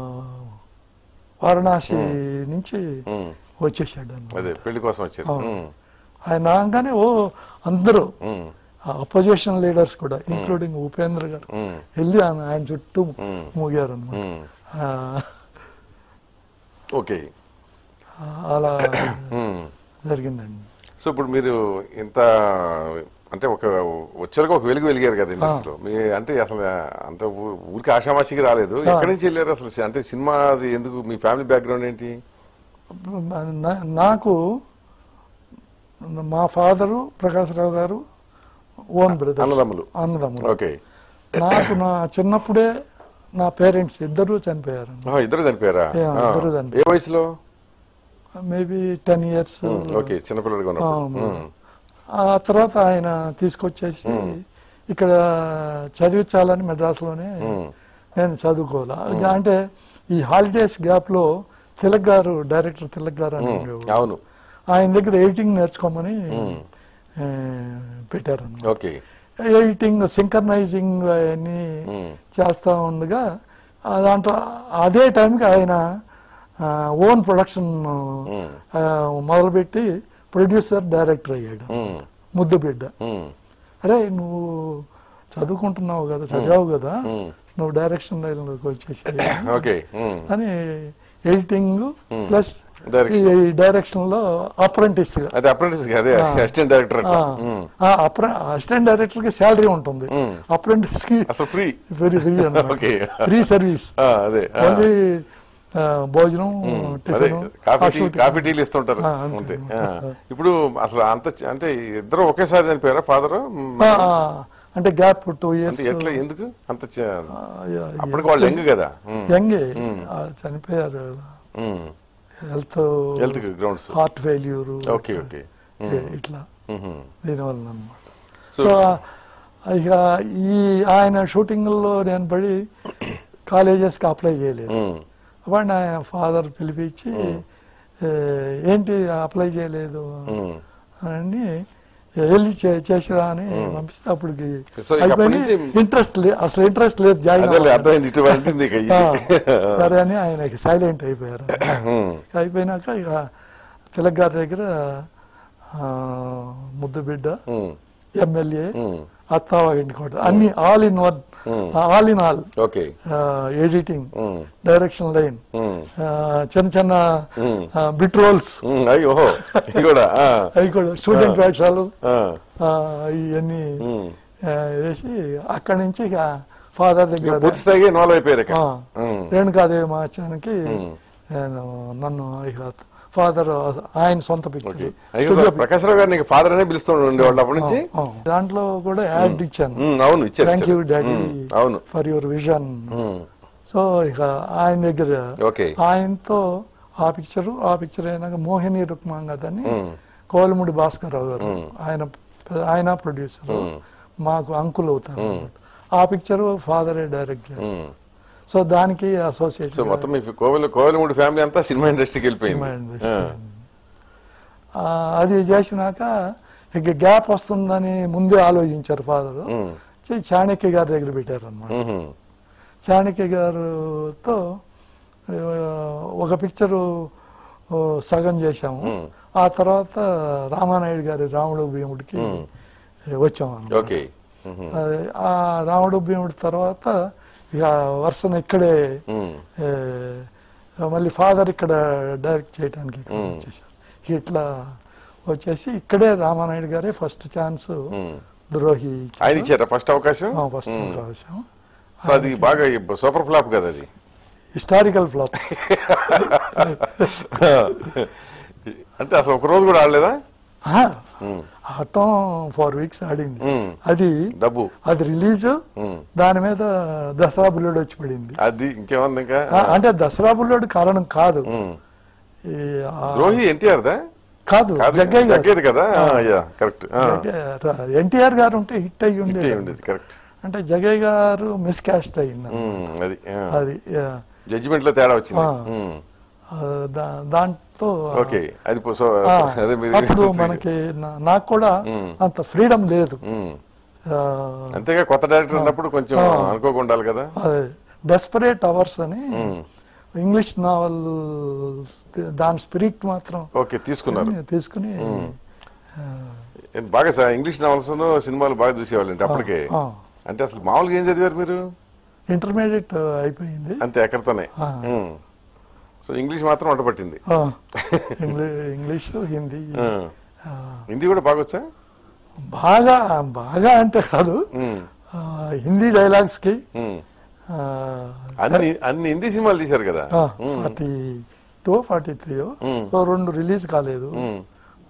వారణాసి నుంచి ఉమ్, వచ్చేసాడు అన్నమాట అదే పెళ్లి కోసం వచ్చారు ఉమ్, ఆయన రాగానే ఓ అందరూ ఉమ్, అపోజిషన్ లీడర్స్ కూడా ఇంక్లూడింగ్ ఉపేంద్ర గారు ఉమ్, వెళ్ళి ఆయన ఆయన చుట్టూ ఉమ్, మూగారు అనమాట ఉమ్, ఓకే అలా ఉమ్. జరిగిందండి సో ఇప్పుడు మీరు ఇంత అంటే ఒక వచ్చాక ఒక వెలుగు వెలిగారు కదా ఇండస్ట్రీలో మీ అంటే అసలు అంత ఊ- ఊరికి ఆషామాషికి రాలేదు ఎక్కడి నుంచి వెళ్ళారు అసలు అంటే సినిమా అది ఎందుకు మీ ఫ్యామిలీ బ్యాక్గ్రౌండ్ ఏంటి నా- నాకు మా ఫాదరు ప్రకాశ్రావు గారు ఓన్ బ్రదర్ అన్నదమ్ములు అన్నదమ్ములు ఓకే నాకు నా చిన్నప్పుడే నా పేరెంట్స్ ఇద్దరు చనిపోయారు ఆహా, ఇద్దరు చనిపోయారా Yeah, ఆ. ఇద్దరు చనిపోయారు. ఏ వయసులో మేబీ టెన్ ఇయర్స్ ఓకే చిన్నపిల్లడిగా ఉన్నప్పుడు ఉమ్, ఆ తర్వాత ఆయన తీసుకొచ్చేసి ఇక్కడ చదివించాలని మెడ్రాస్లోనే నేను చదువుకోవాలా అంటే ఈ హాలిడేస్ గ్యాప్ లో తిలక్ గారు డైరెక్టర్ తిలక్ గారు అని ఉండేవాడు. అవును ఆయన దగ్గర ఎడిటింగ్ నేర్చుకోమని ఆ, పెట్టారు ఓకే ఎడిటింగ్ సింకర్నైజింగ్ అవన్నీ ఉమ్, చేస్తూ ఉండగా ఆ దాంట్లో అదే టైంకి ఆయన ఓన్ ప్రొడక్షన్ మొదలుపెట్టి ప్రొడ్యూసర్ డైరెక్టర్ అయ్యాడు ఉమ్, ముద్దు బిడ్డ ఉమ్, అరే నువ్వు చదువుకుంటున్నావు కదా చదివావు కదా ఉమ్. నువ్వు డైరెక్షన్ లైన్లోకి వచ్చేసి ఓకే ఉమ్, అని ఎడిటింగ్ ప్లస్ Direction. ఈ డైరెక్షన్ లో అప్రెంటిస్ గా అదే అప్రెంటిస్ అదే అసిస్టెంట్ డైరెక్టర్ అట్లా ఉమ్, అసిస్టెంట్ డైరెక్టర్ కి శాలరీ ఉంటుంది అప్రెంటిస్ కి అసలు free very free okay free service ఆ, అదే ఆ, ఓన్లీ భోజనం అదే టిఫిన్ కాఫీ టీ కాఫీ టీలు ఇస్తుంటారు ఆ, అంతే. అంతే ఆ. ఇప్పుడు అసలు అంత చ- అంటే ఇద్దరు ఒకేసారి చనిపోయారా ఫాదర్ అంటే గ్యాప్ టూ అంటే ఇయర్స్ ఎట్లా ఎందుకు అంత చ- అప్పటికి వాళ్ళు యంగ్ కదా ఉమ్, యంగే చనిపోయారు ఉమ్. Health health grounds heart failure okay okay ఇట్లా దీనివల్ల అనమాట సో ఇక ఈ ఆయన షూటింగ్లో నేను పడి కాలేజెస్కి అప్లై చేయలేదు అప్పుడు నా ఫాదర్ పిలిపించి "ఏ, ఏంటి అప్లై చేయలేదు అని వెళ్ళి చే- చేసిరా అని పంపిస్తే అప్పటికి సో ఇక అప్పటి నుంచి- ఇంట్రెస్ట్ లేదు అసలు ఇంట్రెస్ట్ లేదు జాయిన్ అదే అర్థమైంది ఇటువంటి ఇక ఇది. సరే అని ఆయన సైలెంట్ అయిపోయారు ఉమ్, అయిపోయినాక ఇక తిలక్ గారి దగ్గర ఆ, ముద్దు బిడ్డ ఉమ్, ఎమ్మెల్యే ఉమ్, అత్తావాగింటి కోట అన్ని all in one all in all okay editing um, direction line ఉమ్, చిన్న చిన్న బిట్ రోల్స్ ఉమ్, అయ్యో ఇది కూడా ఆ, అవి కూడా స్టూడెంట్ వేషాలు ఆ, ఆ, ఇవన్నీ ఉమ్. ఆ, వేసి అక్కడి నుంచి ఇక ఫాదర్ ఇక దగ్గర పూర్తి స్థాయిగా ఇన్వాల్వ్ అయిపోయారు ఇక ఆ, ఉమ్, రేణుకాదేవి మహాత్యానికి నేను నన్ను ఇక ఫాదర్ ఆయన సొంత పిక్చర్ అయ్యో సార్, ప్రకాశ్ రావు గారు నీకు ఫాదర్ అనే పిలుస్తూ ఉండేవాళ్ళు అప్పటి నుంచి దాంట్లో కూడా యాడ్ ఇచ్చాను ఉమ్, అవును ఇచ్చారు థ్యాంక్ యూ ఇచ్చారు. డాడీ ఉమ్, అవును ఫర్ యువర్ విజన్ ఉమ్, సో ఇక ఆయన దగ్గర ఓకే ఆయనతో ఆ పిక్చర్ ఆ పిక్చర్ అయినాక మోహిని రుక్మాంగద్ అని కోలముడి భాస్కర్ రావు గారు ఆయన ఆయన ప్రొడ్యూసర్ మాకు అంకుల్ అవుతారు అన్నమాట. ఆ పిక్చర్ ఫాదరే డైరెక్ట్ చేస్తారు ఉమ్. సో దానికి అసోసియేట్ సో మొత్తం మీ కోవెల కోవెలమూడి ఫ్యామిలీ అంతా సినిమా ఇండస్ట్రీకి వెళ్ళిపోయింది ఆ, అది చేసినాక ఇక గ్యాప్ వస్తుందని ముందే ఆలోచించారు ఫాదర్ ఉమ్, చాణక్య గారి దగ్గర పెట్టారు అనమాట ఉమ్, చాణక్య గారితో ఆ, ఒక పిక్చరు ఆ, సగం చేశాము ఆ తర్వాత రామానాయుడు గారి రాముడు భీముడికి వచ్చాము అన్నమాట. ఓకే ఉమ్, అది ఆ రాముడు భీముడి తర్వాత ఇక వరుసన ఇక్కడే ఉమ్, ఏ, మళ్ళీ ఫాదర్ ఇక్కడ డైరెక్ట్ చేయడానికి ఇక్కడ వచ్చేసారు ఇట్లా వచ్చేసి ఇక్కడే రామానాయుడు గారే ఫస్ట్ ఛాన్స్ ద్రోహి ఆయన ఇచ్చారా ఫస్ట్ అవకాశం ఫస్ట్ అవకాశం సో అది బాగా సూపర్ ఫ్లాప్ కదా అది హిస్టారికల్ ఫ్లాప్ అంటే అసలు ఒక రోజు కూడా ఆడలేదా ఆడటం ఫోర్ వీక్స్ ఆడింది ఉమ్, అది డబ్బు అది రిలీజ్ ఉమ్, దాని మీద దసరా బుల్లోడు వచ్చి పడింది అది ఇంకేముంది ఇంకా ఆ, అంటే దసరా బుల్లోడు కారణం కాదు ఉమ్. ఈ, ఆ, ద్రోహి ఎన్టీఆర్ దా కాదు కాదు జగ్గయ్య గారు తగ్గేది కదా యా కరెక్ట్ ఎన్టీఆర్ గారు ఉంటే హిట్ అయ్యి ఉండేది ఉండేది కరెక్ట్ అంటే జగయ్య గారు మిస్ క్యాస్ట్ అయ్యింది అది అది ఆ, జడ్జిమెంట్ లో తేడా వచ్చింది ఆ. ఉమ్, ఆ, దా- దాంతో ఓకే అది పో- సో ఆ, సో అదే మీరు అప్పుడు మనకి నా- నాకు కూడా అంత ఫ్రీడమ్ లేదు ఉమ్. ఆ, అంతేగా కొత్త డైరెక్టర్ ఉన్నప్పుడు కొంచెం అనుకోకుండా ఉండాలి కదా అదే డెస్పరేట్ అవర్స్ అని ఇంగ్లీష్ నావల్ దాని స్పిరిట్ మాత్రం ఓకే తీసుకున్నారు తీసుకుని ఏం బాగా స- ఇంగ్లీష్ నవల్స్ సినిమాలు బాగా చూసేవాళ్ళండి అప్పటికే ఆ. అంటే అసలు మామూలుగా ఏం చదివారు మీరు ఇంటర్మీడియట్ అయిపోయింది అంతే ఎక్కడితోనే ఉమ్. సో ఇంగ్లీష్ మాత్రం వంట పట్టింది ఆ, ఇంగ్లీ- ఇంగ్లీష్ హిందీ ఆ. ఆ, హిందీ కూడా బాగా వచ్చా బాగా బాగా అంటే కాదు ఉమ్. ఆ, హిందీ డైలాగ్స్ కి ఉమ్. అన్ని అన్ని హిందీ సినిమాలు తీశారు కదా ఫార్టీ టూ ఫార్టీ త్రీ రెండు రిలీజ్ కాలేదు ఉమ్.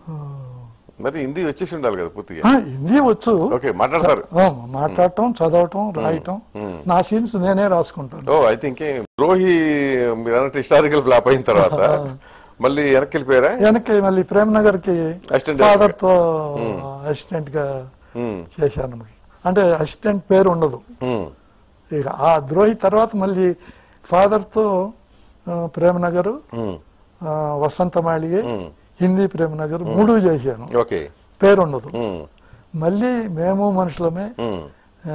మరి హిందీ వచ్చేసి ఉండాలి కదా పూర్తిగా ఆ, హిందీ వచ్చు ఓకే మాట్లాడతారు ఆ, మాట్లాడటం చదవటం రాయటం నా సీన్స్ నేనే రాసుకుంటాను ఓ అయితే ఇంకేం ద్రోహి మీరు అన్నట్టు హిస్టారికల్ ఫ్లాప్ అయిన తర్వాత మళ్ళీ వెనక్కి వెళ్ళిపోయారా వెనక్కి మళ్ళీ ప్రేమ్ నగర్ కి Assistant ఫాదర్ తో అసిస్టెంట్ గా ఉమ్. చేశాను అంటే అసిస్టెంట్ పేరు ఉండదు ఉమ్. ఇక ఆ ద్రోహి తర్వాత మళ్ళీ ఫాదర్ తో ఆ, ప్రేమ్ నగర్ ఉమ్. ఆ, వసంత మాళిగే హిందీ ప్రేమ్ నగర్ మూడు చేశాను ఓకే పేరు ఉండదు ఉమ్. మళ్ళీ మేము మనుషులమే ఉమ్. ఆ,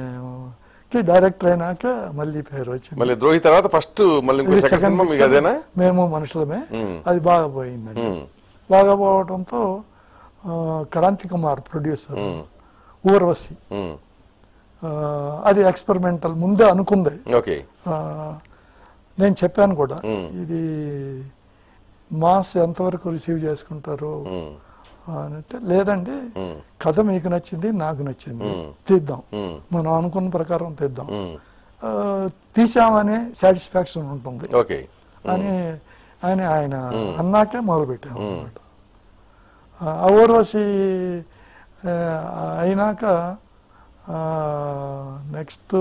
కి డైరెక్టర్ అయినాక మళ్ళీ పేరు వచ్చింది మళ్ళీ ద్రోహి తర్వాత ఫస్ట్ మళ్ళీ ఇంకో ఇది సెకండ్ second సినిమా మీకు picture. అదేనా మేము మనుషులమే ఉమ్. అది బాగా పోయిందండి ఉమ్. బాగా పోవడంతో ఆ, క్రాంతి కుమార్ ప్రొడ్యూసర్ ఊర్వశి ఉమ్. ఆ, అది ఎక్స్పెరిమెంటల్ ముందే అనుకుంది ఓకే ఆ, నేను చెప్పాను కూడా ఉమ్. ఇది మాస్ ఎంతవరకు రిసీవ్ చేసుకుంటారు ఉమ్. అని అంటే లేదండి ఉమ్. కథ మీకు నచ్చింది నాకు నచ్చింది ఉమ్. తీద్దాం ఉమ్. మనం అనుకున్న ప్రకారం తీద్దాం ఉమ్. ఆ, తీసామనే సాటిస్ఫాక్షన్ ఉంటుంది ఓకే అని అని ఆయన అన్నాకే మొదలు పెట్టాము అన్నమాట ఆ ఊర్వశి ఆ, అయినాక నెక్స్ట్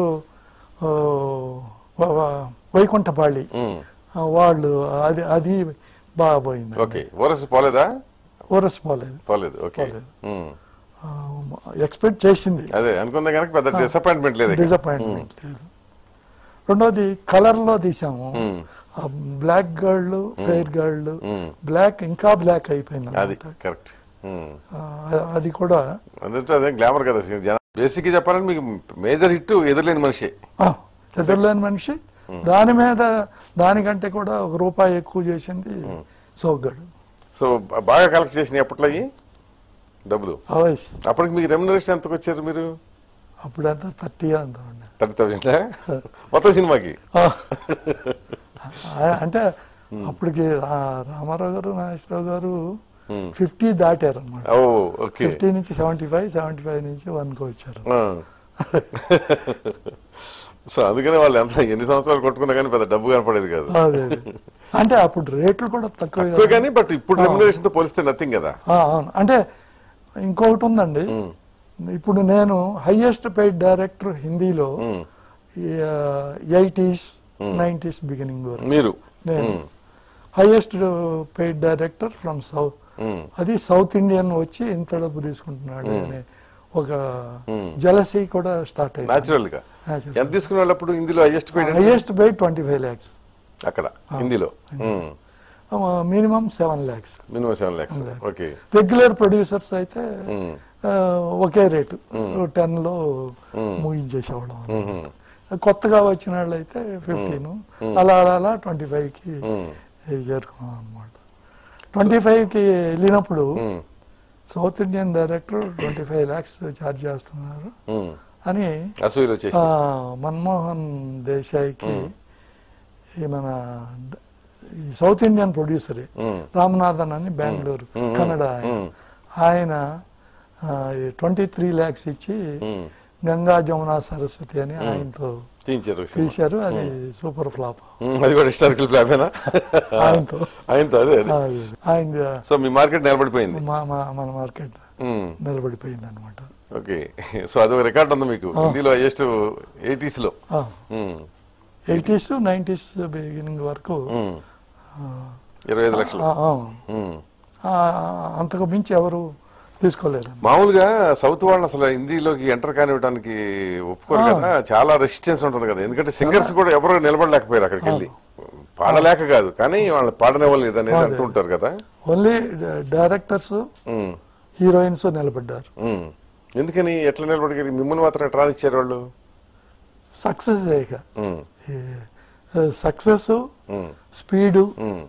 వైకుంఠపాళి ఉమ్. ఆ, వాళ్ళు అది అది బాగా పోయింది ఓకే ఓరస్ పోలేదా ఊరసిపోలేదు పోలేదు ఓకే ఉమ్. ఎక్స్పెక్ట్ చేసింది అదే అనుకుందా కనుక పెద్ద డిసప్పాయింట్మెంట్ లేదు ఇక. డిసప్పాయింట్మెంట్ లేదు రెండోది కలర్ లో తీసాము black girl fair girl black ఇంకా బ్లాక్ అయిపోయింది అది అన్నమాట. కరెక్ట్ ఆ, అది కూడా అందుకే అదే గ్లామర్ కదా జన బేసిక్ చెప్పాలంటే మీకు మేజర్ హిట్ ఎదురులేని మనిషి ఆ, ఎదురులేని మనిషి దాని మీద దానికంటే కూడా ఒక రూపాయి ఎక్కువ చేసింది సోగ్గాడు సో బ- బాగా కలెక్ట్ చేసినాయి అప్పట్లో అయ్యి డబ్బులు అవైస్ అప్పటికి మీకు రెమ్యునరేషన్ ఎంతకు వచ్చారు మీరు అప్పుడంతా థర్టీ అంత ఉండే థర్టీ థౌసండ్ మొత్తం సినిమాకి ఆ, అంటే అప్పటికి రా- రామారావు గారు నాగేశ్వరరావు గారు ఫిఫ్టీ దాటారు అనమాట ఓ ఓకే ఫిఫ్టీ నుంచి సెవెంటీ ఫైవ్ సెవెంటీ ఫైవ్ నుంచి వన్కి వచ్చారు సో అందుకనే వాళ్ళు ఎంత ఎన్ని సంవత్సరాలు కొట్టుకున్నా కానీ పెద్ద డబ్బు కనపడేది కాదు అదే అదే. అంటే అప్పుడు రేట్లు కూడా తక్కువ ఎక్కువ కానీ బట్ ఇప్పుడు రెమ్యునరేషన్ తో పోలిస్తే నథింగ్ కదా అవును అంటే ఇంకొకటి ఉందండి ఇప్పుడు నేను హైయెస్ట్ పెయిడ్ డైరెక్టర్ హిందీలో ఎయిటీస్ నైంటీస్ బిగినింగ్ వరకు మీరు నేను highest paid director from south మ్మ్. అది సౌత్ ఇండియన్ వచ్చి ఇంత డబ్బు తీసుకుంటున్నాడు అనే ఒక జలసీ కూడా స్టార్ట్ అయింది న్యాచురల్ గా ఎంత తీసుకునే వాళ్ళప్పుడు హిందీలో highest paid highest paid twenty five lakhs అక్కడ హిందీలో minimum seven lakhs minimum seven lakhs okay regular producers అయితే ఆ, ఒకే రేటు టెన్ లో ముగించేసేవాళ్ళం అన్నమాట. కొత్తగా వచ్చిన వాళ్ళు అయితే ఫిఫ్టీన్ అలా అలా అలా ట్వంటీ ఫైవ్ కి చేరుకున్నాం అనమాట ట్వంటీ ఫైవ్ కి వెళ్ళినప్పుడు south Indian director twenty five lakhs charge చేస్తున్నారు అని అసూయలు వచ్చేసి ఆ, మన్మోహన్ దేశాయికి ఈ మన డ- ఈ సౌత్ ఇండియన్ ప్రొడ్యూసర్ రామనాథన్ అని బెంగళూరు కన్నడ ఆయన. ఆయన ట్వంటీ త్రీ ల్యాక్స్ ఇచ్చి గంగా జమున సరస్వతి అని ఆయనతో తీయించారు ఒక సినిమా. తీశారు అది సూపర్ ఫ్లాప్ ఉమ్, అది కూడా హిస్టారికల్ ఫ్లాపేనా ఆయనతో ఆయనతో అదే అదే అది ఆయన సో మీ మార్కెట్ నిలబడిపోయింది మా మా- మన మార్కెట్ ఉమ్, నిలబడిపోయింది అనమాట ఓకే సో అదొక రికార్డ్ ఉంది మీకు హిందీలో హైయెస్ట్ ఎయిటీస్ లో ఉమ్, ఎయిటీస్ నైంటీస్ బిగినింగ్ వరకు ఉమ్, ఇరవై ఐదు లక్షలు ఆ, ఆ, ఉమ్. ఆ, అంతకు మించి ఎవరు తీసుకోలేదు మామూలుగా సౌత్ వాళ్ళని అసలు హిందీలోకి ఎంటర్ కానివ్వడానికి ఒప్పుకోరు కదా చాలా రెసిస్టెన్స్ ఉంటుంది కదా ఎందుకంటే సింగర్స్ కూడా ఎవరు నిలబడలేకపోయారు అక్కడికి వెళ్ళి పాడలేక కాదు కానీ వాళ్ళు పాడనివ్వలేదు అనేది అంటుంటారు కదా ఓన్లీ డైరెక్టర్స్ ఉమ్, హీరోయిన్స్ నిలబడ్డారు ఉమ్. ఎందుకని ఎట్లా నిలబడి మిమ్మల్ని మాత్రం ఎట్లా ఇచ్చారు వాళ్ళు సక్సెస్ ఇక ఉమ్, సక్సెస్ ఉమ్, స్పీడు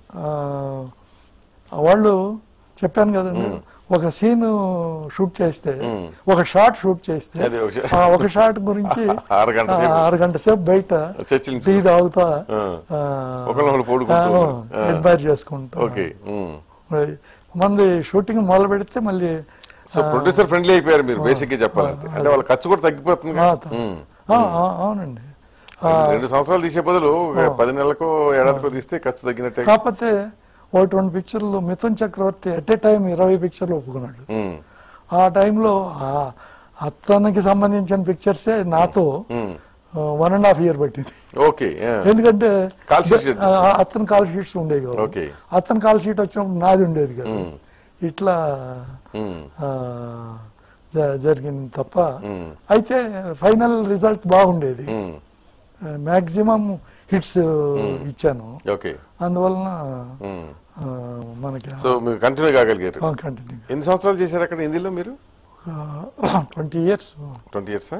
వాళ్ళు చెప్పాను కదండి ఒక సీన్ షూట్ చేస్తే ఒక షాట్ షూట్ చేస్తే అది ఒక shot. ఆ ఒక షాట్ గురించి ఆరు గంటల సేపు. ఆ, ఆరు గంట సేపు బయట చర్చలు టీ తాగుతా ఆ. ఒకళ్ళొకళ్ళు పోడుకుంటూ ఆ. అడ్మైర్ చేసుకుంటా ఓకే ఉమ్. మరి మంది షూటింగ్ మొదలు పెడితే మళ్ళీ సో ప్రొడ్యూసర్ ఫ్రెండ్లీ అయిపోయారు మీరు బేసిక్ గా చెప్పాలంటే అంటే వాళ్ళ ఖర్చు కూడా తగ్గిపోతుంది ఆ, కదా. త- ఉమ్. ఆ, ఆ, అవునండి రెండు సంవత్సరాలు తీసే బదులు ఒక పది నెలలకు ఏడాదికో తీస్తే ఖర్చు తగ్గినట్టే కాకపోతే ఒకటి రెండు పిక్చర్లు Mithun Chakraborty at a time ఇరవై పిక్చర్లు ఒప్పుకున్నాడు ఉమ్, ఆ టైంలో ఆ అతనికి సంబంధించిన పిక్చర్సే నాతో ఉమ్. వన్ అండ్ హాఫ్ ఇయర్ పట్టింది ఓకే ఆ. ఎందుకంటే Call sheets ఆ, అతని కాల్ షీట్స్ ఉండేవి కాదు Okay. అతని కాల్ షీట్ వచ్చినప్పుడు నాది ఉండేది కదా ఇట్లా ఉమ్, ఆ, జ- జరిగింది తప్ప అయితే ఫైనల్ రిజల్ట్ బాగుండేది ఉమ్. మాక్సిమం హిట్స్ ఇచ్చాను ఓకే అందువలన ఉమ్. ఆ, మనకి సో మీరు కంటిన్యూ కాగలిగారు కంటిన్యూ ఎన్ని సంవత్సరాలు చేశారు అక్కడ హిందీలో మీరు twenty years twenty years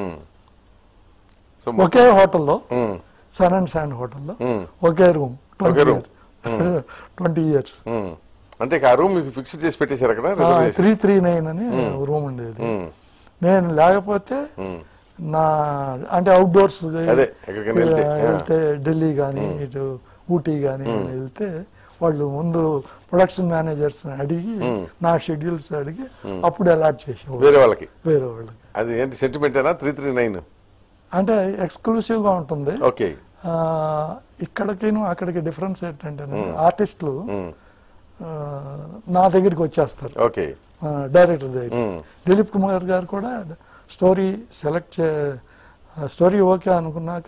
so ఒకే హోటల్లో ఉమ్, సన్ అండ్ శాండ్ హోటల్లో ఉమ్, ఒకే రూమ్ ఒకే room. ట్వంటీ ఇయర్స్ ఉమ్. అంటే ఇక ఆ రూమ్ మీకు ఫిక్స్ చేసి పెట్టేశారు అక్కడ రిజర్వ్ చేసి త్రీ త్రీ నైన్ అని రూమ్ ఉండేది నేను లేకపోతే నా అంటే అవుట్డోర్స్ అదే, ఎక్కడికైనా వెళ్తే, వెళ్తే ఢిల్లీ కానీ ఇటు ఊటీ కానీ వెళ్తే వాళ్ళు ముందు ప్రొడక్షన్ మేనేజర్స్ అడిగి నా షెడ్యూల్స్ అడిగి అప్పుడు అలాట్ చేసేవాళ్ళు వేరే వాళ్ళకి వేరే వాళ్ళకి అది ఏంటి సెంటిమెంటేనా త్రీ త్రీ నైన్ అంటే ఎక్స్క్లూసివ్ గా ఉంటుంది ఓకే ఆ, ఇక్కడికిను అక్కడికి డిఫరెన్స్ ఏంటంటే ఆర్టిస్టులు ఆ, నా దగ్గరికి వచ్చేస్తారు ఓకే డైరెక్టర్ దగ్గర దిలీప్ కుమార్ గారు కూడా స్టోరీ సెలెక్ట్ చే స్టోరీ ఓకే అనుకున్నాక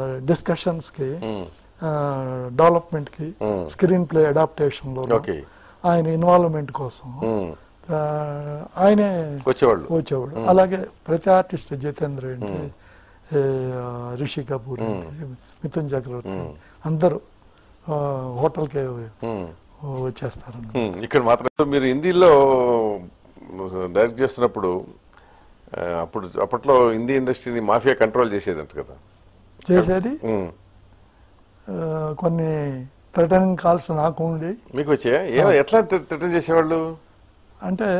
డిస్కషన్స్ కి డెవలప్మెంట్ కి స్క్రీన్ ప్లే అడాప్టేషన్ లో ఓకే ఆయన ఇన్వాల్వ్మెంట్ కోసం ఉమ్. ఆ, ఆయనే వచ్చేవాళ్ళు వచ్చేవాడు అలాగే ప్రతి ఆర్టిస్ట్ జితేంద్ర ఏంటి ఏ, రిషి కపూర్ ఏంటి, మిథున్ చక్రవర్తి అందరూ ఆ, హోటల్కి ఉమ్. వచ్చేస్తారు ఉమ్, ఇక్కడ మాత్రం మీరు హిందీలో డైరెక్ట్ చేస్తున్నప్పుడు ఆ, అప్పుడు అప్పట్లో హిందీ ఇండస్ట్రీని మాఫియా కంట్రోల్ చేసేదంట కదా చేసేది ఉమ్. ఆ, కొన్ని థ్రెటనింగ్ కాల్స్ నాకు ఉండి మీకు వచ్చాయా ఏ ఎట్లా రిటర్న్ చేసేవాళ్ళు అంటే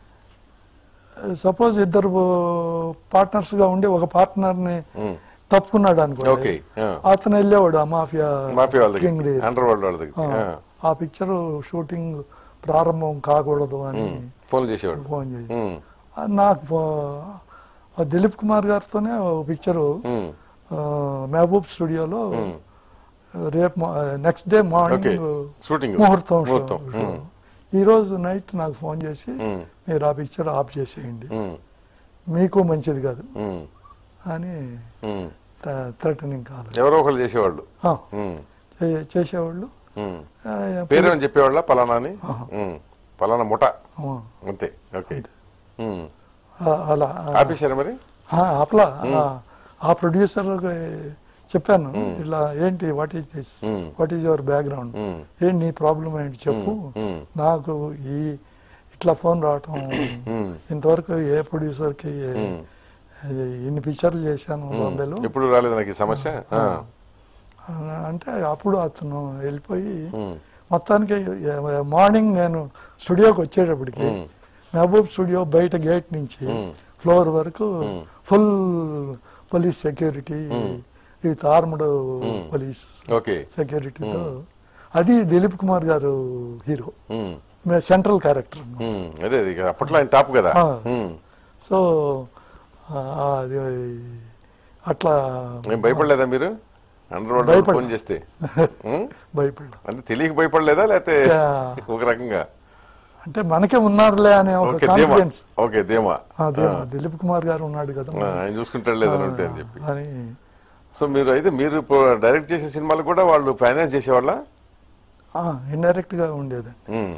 సపోజ్ ఇద్దరు పార్ట్నర్స్ గా ఉండి ఒక పార్ట్నర్ ని ఉమ్. తప్పుకున్నాడు అనుకో ఓకే ఆ. అతను వెళ్ళేవాడు ఆ మాఫియా మాఫియా వాళ్ళ కింగ్ దగ్గర అండర్ వరల్డ్ వాళ్ళ దగ్గర ఆ, ఆ పిక్చర్ షూటింగ్ ప్రారంభం కాకూడదు అని ఫోన్ చేసేవాళ్ళు ఫోన్ చేసి ఉమ్. ఆ, నాకు ఫో- ఆ దిలీప్ కుమార్ గారితోనే ఒక పిక్చరు ఉమ్. మహబూబ్ స్టూడియోలో రేపు next day okay morning shooting ముహూర్తం షో- ముహూర్తం షో. ఉమ్. ఈ రోజు నైట్ నాకు ఫోన్ చేసి ఉమ్. మీరు ఆ పిక్చర్ ఆఫ్ చేసేయండి ఉమ్. మీకు మంచిది కాదు ఉమ్. అని ఉమ్. థ్రెటనింగ్ కాల్ ఎవరో ఒకళ్ళు చేసేవాళ్ళు ఆ, ఉమ్. చే- చేసేవాళ్ళు ఉమ్. ఆ, పేరేమని చెప్పేవాళ్ళ పలానా అని ఉమ్. పలానా ముఠ ఆ, అంతే ఓకే ఉమ్. ఆ, అలా ఆ, ఆపేశారా మరి ఆ, అట్లా ఆ, ఆ ప్రొడ్యూసర్ చెప్పాను ఇట్లా ఏంటి what is this um. What is your background um. ఏంటి నీ ప్రాబ్లం ఏంటి చెప్పు ఉమ్. నాకు ఈ ఇట్లా ఫోన్ రావటం ఉమ్. ఇంతవరకు ఏ ప్రొడ్యూసర్కి ఉమ్. ఇన్ని పిక్చర్లు చేశాను బాంబేలో ఎప్పుడు రాలేదు నాకు ఈ సమస్య ఆ. ఆ, అంటే అప్పుడు అతను వెళ్ళిపోయి ఉమ్. మొత్తానికి మార్నింగ్ నేను స్టూడియోకి వచ్చేటప్పటికి ఉమ్. మహబూబ్ స్టూడియో బయట గేట్ నుంచి ఫ్లోర్ వరకు full police security with armed police okay సెక్యూరిటీతో అది Dilip Kumar garu hero um. Central character ఉమ్. అదే అది ఇక అప్పట్లో ఆయన టాప్ కదా ఆ. ఉమ్. సో ఆ, అది అట్లా ఏం భయపడలేదా మీరు అండర్ వరల్డ్ భయపడ్డా. ఫోన్ చేస్తే ఉమ్? భయపడ్డా అంటే తెలియక భయపడలేదా లేకపోతే యా. ఒక రకంగా అంటే మనకే ఉన్నారులే అనే ఒక ఓకే ధీమా కాన్ఫిడెన్స్ ఓకే ధీమా అదే దిలీప్ కుమార్ గారు ఉన్నాడు కదా ఆ, ఆయన చూసుకుంటాడు లేదని ఉంటే అని చెప్పి అని సో మీరు అయితే మీరు ఇప్పుడు డైరెక్ట్ చేసే సినిమాలు కూడా వాళ్ళు ఫైనాన్స్ చేసేవాళ్ళ ఇండైరెక్ట్ గా ఉండేది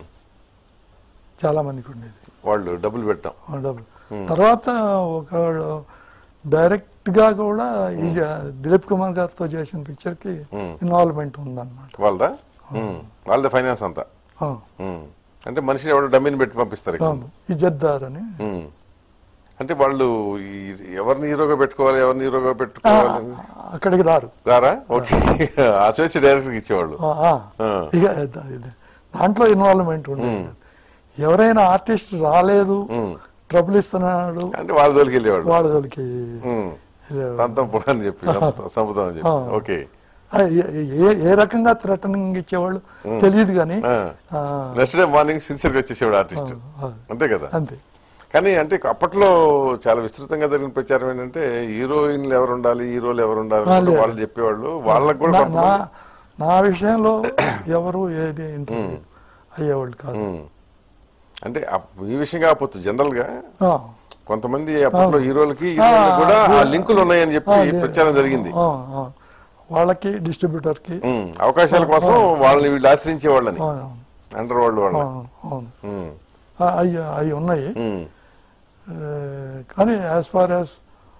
చాలా మందికి ఉండేది వాళ్ళు డబ్బులు పెట్టాం ఆ డబ్బులు తర్వాత ఒక డైరెక్ట్ గా కూడా ఈ జ- దిలీప్ కుమార్ గారితో చేసిన పిక్చర్ కి ఇన్వాల్వ్మెంట్ ఉందన్నమాట వాళ్ళదా ఉమ్. వాళ్ళదే ఫైనాన్స్ అంతా ఆ, ఉమ్. అంటే మనిషిని ఎవరు డమ్మిని పెట్టి పంపిస్తారు ఇక్కడ. అవును. ఇజ్జత్దార్ అని ఉమ్. అంటే వాళ్ళు ఈ- ఎవరిని హీరోగా పెట్టుకోవాలి ఎవరిని హీరోగా పెట్టుకోవాలి అక్కడికి రారు రారా ఓకే ఆ స్వేచ్ఛ డైరెక్టర్ ఇచ్చేవాళ్ళు ఆ, ఆ. ఆ. ఇక ద- ఇది- దాంట్లో ఇన్వాల్వ్మెంట్ ఉండేది ఎవరైనా ఆర్టిస్ట్ రాలేదు ట్రబుల్ ఇస్తున్నాడు అంటే వాళ్ళ జోలికి వెళ్ళేవాళ్ళు వాళ్ళ జోలికి ఉమ్. వెళ్ళేవాడు. తంతం పొడ అని చెప్పి సంపుతం అని చెప్పి ఓకే ఆ, ఏ- ఏ- ఏ రకంగా థ్రెటనింగ్ ఇచ్చేవాళ్ళు తెలియదు కానీ ఆ. ఆ, నెక్స్ట్ డే మార్నింగ్ సిన్సియర్ గా వచ్చేసేవాడు ఆర్టిస్ట్ ఆ, అంతే కదా అంతే కానీ అంటే అప్పట్లో చాలా విస్తృతంగా జరిగిన ప్రచారం ఏంటంటే హీరోయిన్లు ఎవరు ఉండాలి హీరోలు ఎవరు ఉండాలి ఆ, అని లేదు. వాళ్ళు చెప్పేవాళ్ళు వాళ్ళకు కూడా నా- నా కొంతమంది నా విషయంలో ఎవరు ఏది ఇంటర్వ్యూ అయ్యేవాళ్ళు కాదు ఉమ్. అంటే ఆ- ఈ విషయం కాకపోతే జనరల్ గా ఆ, కొంతమంది అప్పట్లో హీరోలకి హీరోయిన్లకు కూడా ఆ లింకులు ఉన్నాయని చెప్పి ప్రచారం జరిగింది ఆ, ఆ. వాళ్ళకి డిస్ట్రిబ్యూటర్ కి ఉమ్. అవకాశాల కోసం వాళ్ళని వీళ్ళు ఆశ్రయించే వాళ్ళని ఆ, అండర్ వరల్డ్ ఆ, వాళ్ళని అవును ఉమ్. ఆ, అవి అవి ఉన్నాయి ఉమ్. ఆ, కానీ యాజ్ ఫార్ యాజ్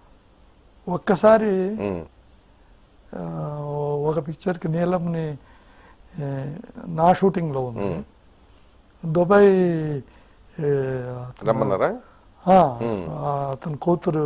ఒక్కసారి ఉమ్. ఆ, ఒక పిక్చర్కి నీలంని ఆ, నా షూటింగ్లో ఉంది దుబాయ్ ఏ, అతను- రమ్మన్నారా ఆ, ఆ, అతని కూతురు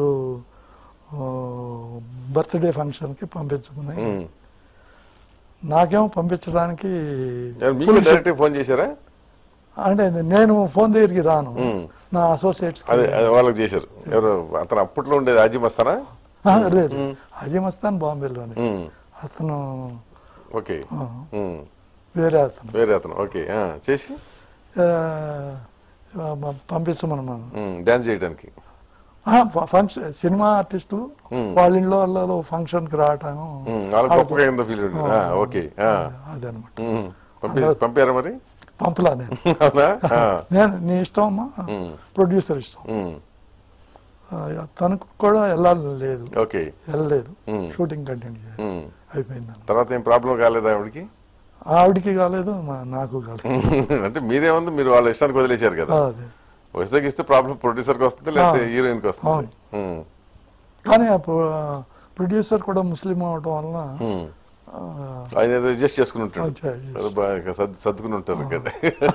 బర్త్డే ఫంక్షన్కి పంపించమని ఉమ్. నాకేమో పంపించడానికి ఎవరు మీకు డైరెక్ట్ ఫోన్ చేశారా అంటే నేను ఫోన్ దగ్గరికి రాను ఉమ్. నా అసోసియేట్స్ అదే అదే వాళ్ళకి చేశారు ఎవరు అతను అప్పట్లో ఉండేది ఆజీ మస్తానా లేదు అజయ్ మస్తాన్ బాంబేలోనే ఉమ్. అతను ఓకే ఆ, ఉమ్. వేరే అతను వేరే అతను ఓకే ఆ, చేసి ఆ, ప- పంపించమన్నాను ఉమ్, డాన్స్ చేయడానికి ఫంక్షన్ సినిమా ఆర్టిస్టులు వాళ్ళ ఇంట్లో వాళ్ళలో ఫంక్షన్కి రావటం ఉమ్, వాళ్ళకి గొప్పగా ఏందో ఫీల్ ఉంటుంది ఆ, ఓకే ఆ. అదనమాట ఉమ్. పంపి పంపారా మరి పంపలా నేను అవునా ఆ. నేను నీ ఇష్టం అమ్మా ప్రొడ్యూసర్ ఇష్టం ఉమ్. ఆ, తనకు కూడా వెళ్ళాలి లేదు ఓకే వెళ్ళలేదు ఉమ్. షూటింగ్ కంటిన్యూ చేయాలి ఉమ్. అయిపోయింది తర్వాత ఏం ప్రాబ్లం కాలేదా ఆవిడకి ఆవిడికి కాలేదు మా నాకు కాలేదు అంటే మీరేముంది మీరు వాళ్ళ ఇష్టానికి వదిలేశారు కదా ఆ, అదే వయసుకి ఇస్తే ప్రాబ్లం ప్రొడ్యూసర్కి వస్తుంది లేకపోతే హీరోయిన్కి వస్తుంది అవును. ఉమ్, కానీ ఆ ప్రొడ్యూసర్ కూడా ముస్లిం అవటం వలన ఉమ్. ఆ, ఆయన ఏదో అడ్జస్ట్ చేసుకుని ఉంటాడు అచ్చా, ఏదో బాగా సర్దు- సర్దుకుని ఉంటారు కదా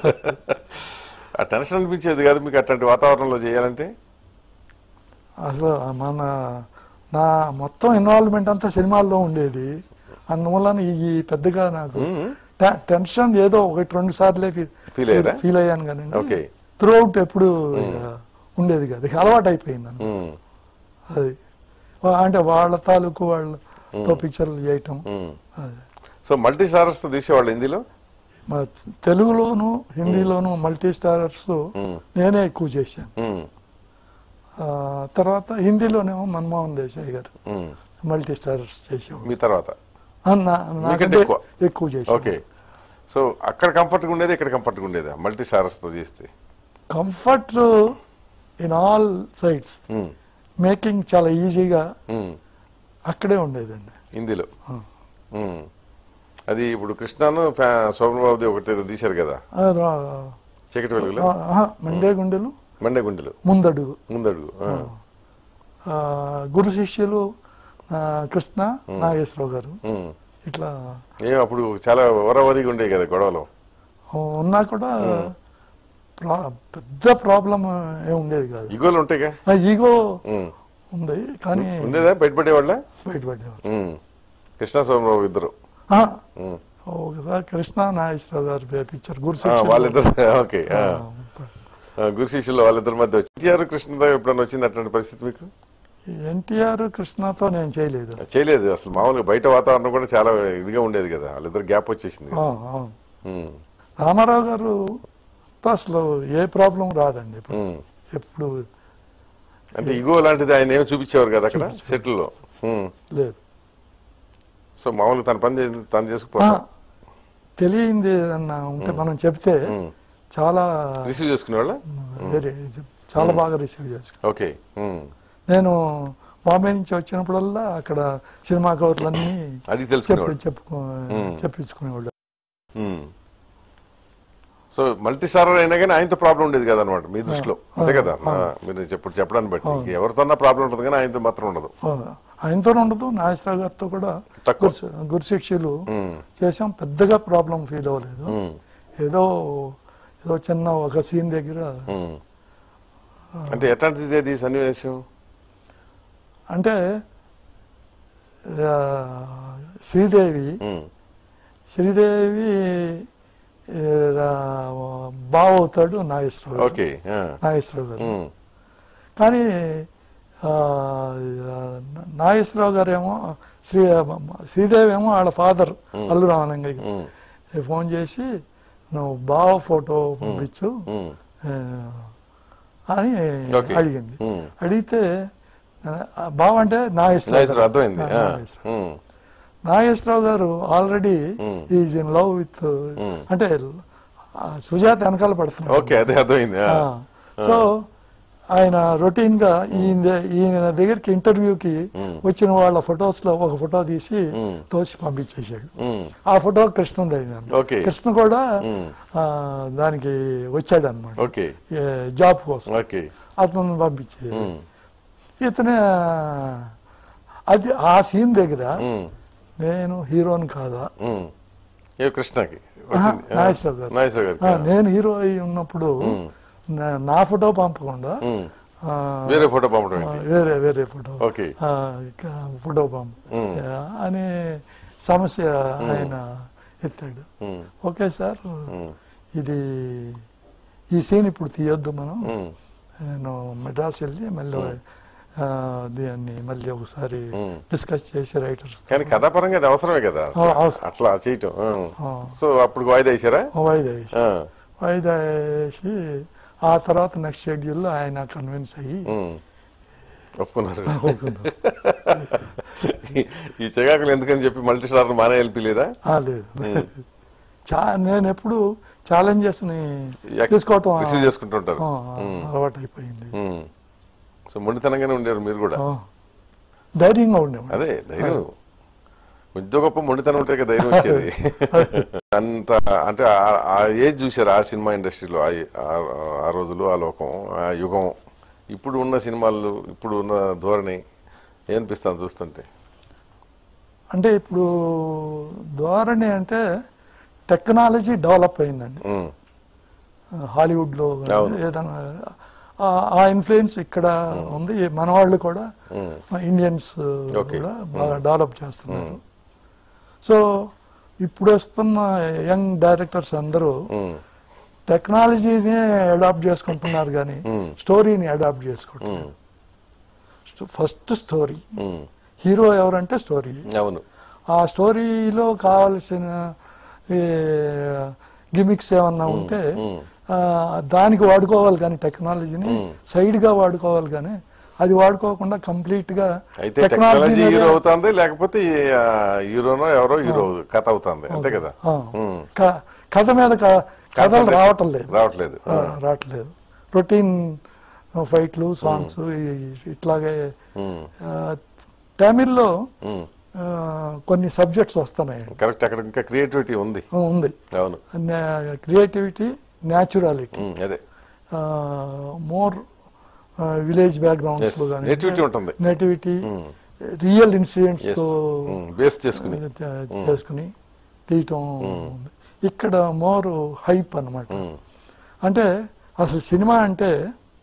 ఆ టెన్షన్ అనిపించేది కాదు మీకు అట్లాంటి వాతావరణంలో చేయాలంటే అసలు మన నా మొత్తం ఇన్వాల్వ్మెంట్ అంతా సినిమాల్లో ఉండేది అందువలన ఈ పెద్దగా నాకు టె- టెన్షన్ ఏదో ఒకటి రెండు సార్లే ఫీల్ Feel అయ్యారా? ఫీల్ అయ్యాను కానీ Okay. త్రూ అవుట్ ఎప్పుడు ఇక ఉండేది కాదు ఇక అలవాటు అయిపోయింది అన్నమాట. ఉమ్, అది వా- అంటే వాళ్ళ తాలూకు వాళ్ళతో పిక్చర్లు చేయటం ఉమ్. అది. సో మల్టీ స్టారర్స్ తో తీసేవాళ్ళు హిందీలో మా తెలుగులోను హిందీలోను మల్టీ స్టారర్స్ నేనే ఎక్కువ చేశాను ఉమ్, ఆ, తర్వాత హిందీలోనేమో మన్మోహన్ దేశాయ్ గారు ఉమ్. మల్టీ స్టారర్స్ చేసేవాడు మీ తర్వాత ఆ, నా- నాకంటే ఎక్కువ? ఎక్కువ చేశాను ఓకే సో అక్కడ కంఫర్ట్గా ఉండేది ఇక్కడ కంఫర్ట్గా ఉండేదా మల్టీ స్టారర్స్ తో చేస్తే comfort in all sides um, making చాలా ఈజీగా ఉమ్. అక్కడే ఉండేదండి హిందీలో ఉమ్. అది ఇప్పుడు కృష్ణను ఫ్యా- శోభన్ బాబుది ఒకటి ఏదో తీశారు కదా ఆ, రా- చీకటి వెలుగులో ఆ, ఆహా, మండే గుండెలు మండే గుండెలు ముందడుగు ముందడుగు ఆ. ఆ, గురు శిష్యులు ఆ, కృష్ణ నాగేశ్వరరావు గారు ఉమ్. ఇట్లా ఏం అప్పుడు చాలా వరవరిగా ఉండేవి కదా గొడవలు ఉన్నా కూడా ప్రా- పెద్ద ప్రాబ్లం ఏం ఉండేది కాదు ఇగోలు ఉంటాయిగా ఆ, ఈగో ఉమ్. ఉంది కానీ ఉండేదా బయటపడేవాళ్ళ బయటపడేవారు ఉమ్. కృష్ణ సోమరావు ఇద్దరు ఆ, ఉమ్. ఒకసారి కృష్ణ నాగేశ్వరరావు గారి పిక్చర్ గురు ఆ, శిష్యులు వాళ్ళిద్దరు ఓకే ఆ. ఆ, ఆ, గురు శిష్యులు వాళ్ళిద్దరి మధ్య వచ్చి ఎన్టీఆర్ కృష్ణతో ఎప్పుడన్నా వచ్చింది అటువంటి పరిస్థితి మీకు ఎన్టీఆర్ కృష్ణతో నేను చేయలేదు చేయలేదు అసలు మామూలుగా బయట వాతావరణం కూడా చాలా ఇదిగా ఉండేది కదా వాళ్ళిద్దరు గ్యాప్ వచ్చేసింది ఆ, అవును. ఉమ్. రామారావు గారు అసలు ఏ ప్రాబ్లం రాదండి ఇప్పుడు ఉమ్. ఎప్పుడు అంటే ఇగో లాంటిది ఆయన ఏమి చూపించేవారు కదా అక్కడ సెటిల్లో లేదు సో మామూలుగా తన పని చేసి తను ఆ, చేసుకుపోతాం తెలియంది ఏదన్నా ఉంటే మనం చెప్తే చాలా రిసీవ్ చేసుకునేవాళ్ళ వేరే చాలా బాగా రిసీవ్ చేసుకో ఓకే ఉమ్. నేను బాంబే నుంచి వచ్చినప్పుడల్లా అక్కడ సినిమా కవర్లన్నీ అడిగి చెప్పి తెలుసుకునేవాడు చెప్పుకో చెప్పించుకునేవాళ్ళు ఉమ్. సో మల్టీ స్టారర్ అయినా కానీ ఆయనతో ప్రాబ్లం ఉండేది కదా అనమాట మీ దృష్టిలో అంతే కదా ఆ, మీరు చెప్పు చెప్పడాన్ని బట్టి ఎవరితోన్నా ప్రాబ్లం ఉంటుంది కానీ ఆయనతో మాత్రం ఉండదు ఆ, ఆయనతో ఉండదు నాగేశ్వరరావు గారితో కూడా తక్కువ. గురు- గురు శిష్యులు ఉమ్. చేసాం పెద్దగా ప్రాబ్లం ఫీల్ అవ్వలేదు ఉమ్. ఏదో ఏదో చిన్న ఒక సీన్ దగ్గర ఉమ్. అంటే ఎట్లాంటిది అది సన్నివేశం అంటే ఆ, శ్రీదేవి ఉమ్. శ్రీదేవి ఏ, రా- బావ అవుతాడు నాగేశ్వరరావు గారు. ఓకే ఆ. నాగేశ్వరరావు గారు ఉమ్. కానీ ఆ, నాగేశ్వరరావు గారు ఏమో శ్రీ శ్రీదేవి ఏమో వాళ్ళ ఫాదర్ అల్లు రామలింగయ్య ఉమ్. ఫోన్ చేసి నువ్వు బావ ఫోటో పంపించు ఉమ్. ఆ, అని Okay. అడిగింది ఉమ్. అడిగితే ఆ, బావ అంటే నాగేశ్వరరావు నాగేశ్వరరావు గారు. అర్థమైంది ఆ, ఆ. నాగేశ్వరరావు. ఉమ్. నాగేశ్వరరావు గారు already is in love with అంటే ఆ, సుజాత వెనకాల పడుతున్నారు ఓకే అదే అర్థమైంది ఆ. సో ఆయన రొటీన్ గా ఈయన ఈయన దగ్గరికి ఇంటర్వ్యూకి వచ్చిన వాళ్ళ ఫొటోస్ లో ఒక ఫోటో తీసి తోసి పంపించేశాడు ఉమ్. ఆ ఫోటో కృష్ణది అయింది ఓకే. కృష్ణ కూడా ఆ, దానికి వచ్చాడు అనమాట ఓకే జాబ్ కోసం ఓకే అతను పంపించే ఉమ్. ఇతనే అది ఆ సీన్ దగ్గర ఉమ్. నేను హీరోని కాదా ఉమ్. ఏ కృష్ణకి వచ్చింది ఆ. నాగేశ్వరరావు గారు. నాగేశ్వరరావు గారికి ఆ, నేను హీరో అయి ఉన్నప్పుడు నా- నా ఫోటో పంపకుండా ఉమ్. ఆ, వేరే ఫోటో పంపడం ఆ, ఏంటి వేరే వేరే ఫోటో ఓకే ఆ, ఇక ఫోటో పంప్ ఆ, అనే సమస్య ఆయన ఎత్తాడు ఉమ్. ఓకే సార్ ఇది ఈ సీన్ ఇప్పుడు తీయొద్దు మనం ఉమ్. నేను మెడ్రాస్ వెళ్ళి మళ్ళీ ఆ, దాన్ని మళ్ళీ ఒకసారి డిస్కస్ చేసి రైటర్స్ కానీ కథాపరంగా అది అవసరమే కదా ఆ, అవసరం. అట్లా చేయటం ఆ. సో అప్పుడు వాయిదా వేసారా వాయిదా వేసి ఆ. వాయిదా వేసి ఆ తర్వాత నెక్స్ట్ షెడ్యూల్లో ఆయన కన్విన్స్ అయ్యి ఉమ్. ఒప్పుకున్నారు ఈ చెగాకులు ఎందుకని చెప్పి మల్టీ స్టార్ మానే వెళ్ళి లేదా ఆ, లేదు చా నేను ఎప్పుడు ఛాలెంజెస్ ని తీసుకోవటం రిసీవ్ చేసుకుంటుంటారు ఆ, అలవాటు అయిపోయింది ఉమ్. సో మొండితనంగానే ఉండేవారు మీరు కూడా ఆ, ధైర్యంగా ఉండేవాడు అదే ధైర్యం ఉద్యోగ గొప్ప మొండితనం ఉంటే కదా ధైర్యం వచ్చేది అంత అంటే ఆ- ఆ ఏజ్ చూసారు ఆ సినిమా ఇండస్ట్రీలో ఆ ఆ- ఆ రోజులు ఆ లోకం ఆ యుగం ఇప్పుడు ఉన్న సినిమాలు ఇప్పుడు ఉన్న ధోరణి ఏమనిపిస్తాను చూస్తుంటే అంటే ఇప్పుడు ధోరణి అంటే టెక్నాలజీ డెవలప్ అయిందండి ఉమ్, హాలీవుడ్లో గానీ అవును. ఏదైనా ఆ- ఆ ఇన్ఫ్లుయెన్స్ ఇక్కడ ఉంది మన వాళ్ళు కూడా ఇండియన్స్ Okay. కూడా బాగా డెవలప్ చేస్తున్నారు సో ఇప్పుడు వస్తున్న యంగ్ డైరెక్టర్స్ అందరూ ఉమ్, టెక్నాలజీని అడాప్ట్ చేసుకుంటున్నారు కానీ స్టోరీని అడాప్ట్ చేసుకోవట్లేదు ఫస్ట్ స్టోరీ ఉమ్, హీరో ఎవరంటే స్టోరీ అవును ఆ స్టోరీలో కావలసిన గిమిక్స్ ఏమన్నా ఉంటే ఆ, దానికి వాడుకోవాలి కానీ టెక్నాలజీని సైడ్ గా వాడుకోవాలి కానీ అది వాడుకోకుండా కంప్లీట్ గా అయితే టెక్నాలజీ హీరో అవుతుంది లేకపోతే ఈ, ఆ, హీరోనో ఎవరో హీరో కథ అవుతుంది అంతే కదా ఉమ్, కథ మీద క- కథలు Concentration రావటం లేదు రావట్లేదు ఆ, రావట్లేదు రొటీన్ ఫైట్లు సాంగ్స్ ఇట్లాగే ఉమ్, ఆ, తమిళ్లో ఉమ్. ఆ, కొన్ని సబ్జెక్ట్స్ వస్తున్నాయి కరెక్ట్ అక్కడ ఇంకా క్రియేటివిటీ ఉంది ఉంది అవును క్రియేటివిటీ న్యాచురాలిటీ ఉమ్, అదే more village backgrounds Yes, nativity ఉంటుంది. నేటివిటీ రియల్ ఇన్సిడెంట్స్ ఎస్ తో బేస్ చేసుకుని త- చేసుకుని తీయటం ఉంది ఇక్కడ మోర్ హైప్ అన్నమాట అంటే అసలు సినిమా అంటే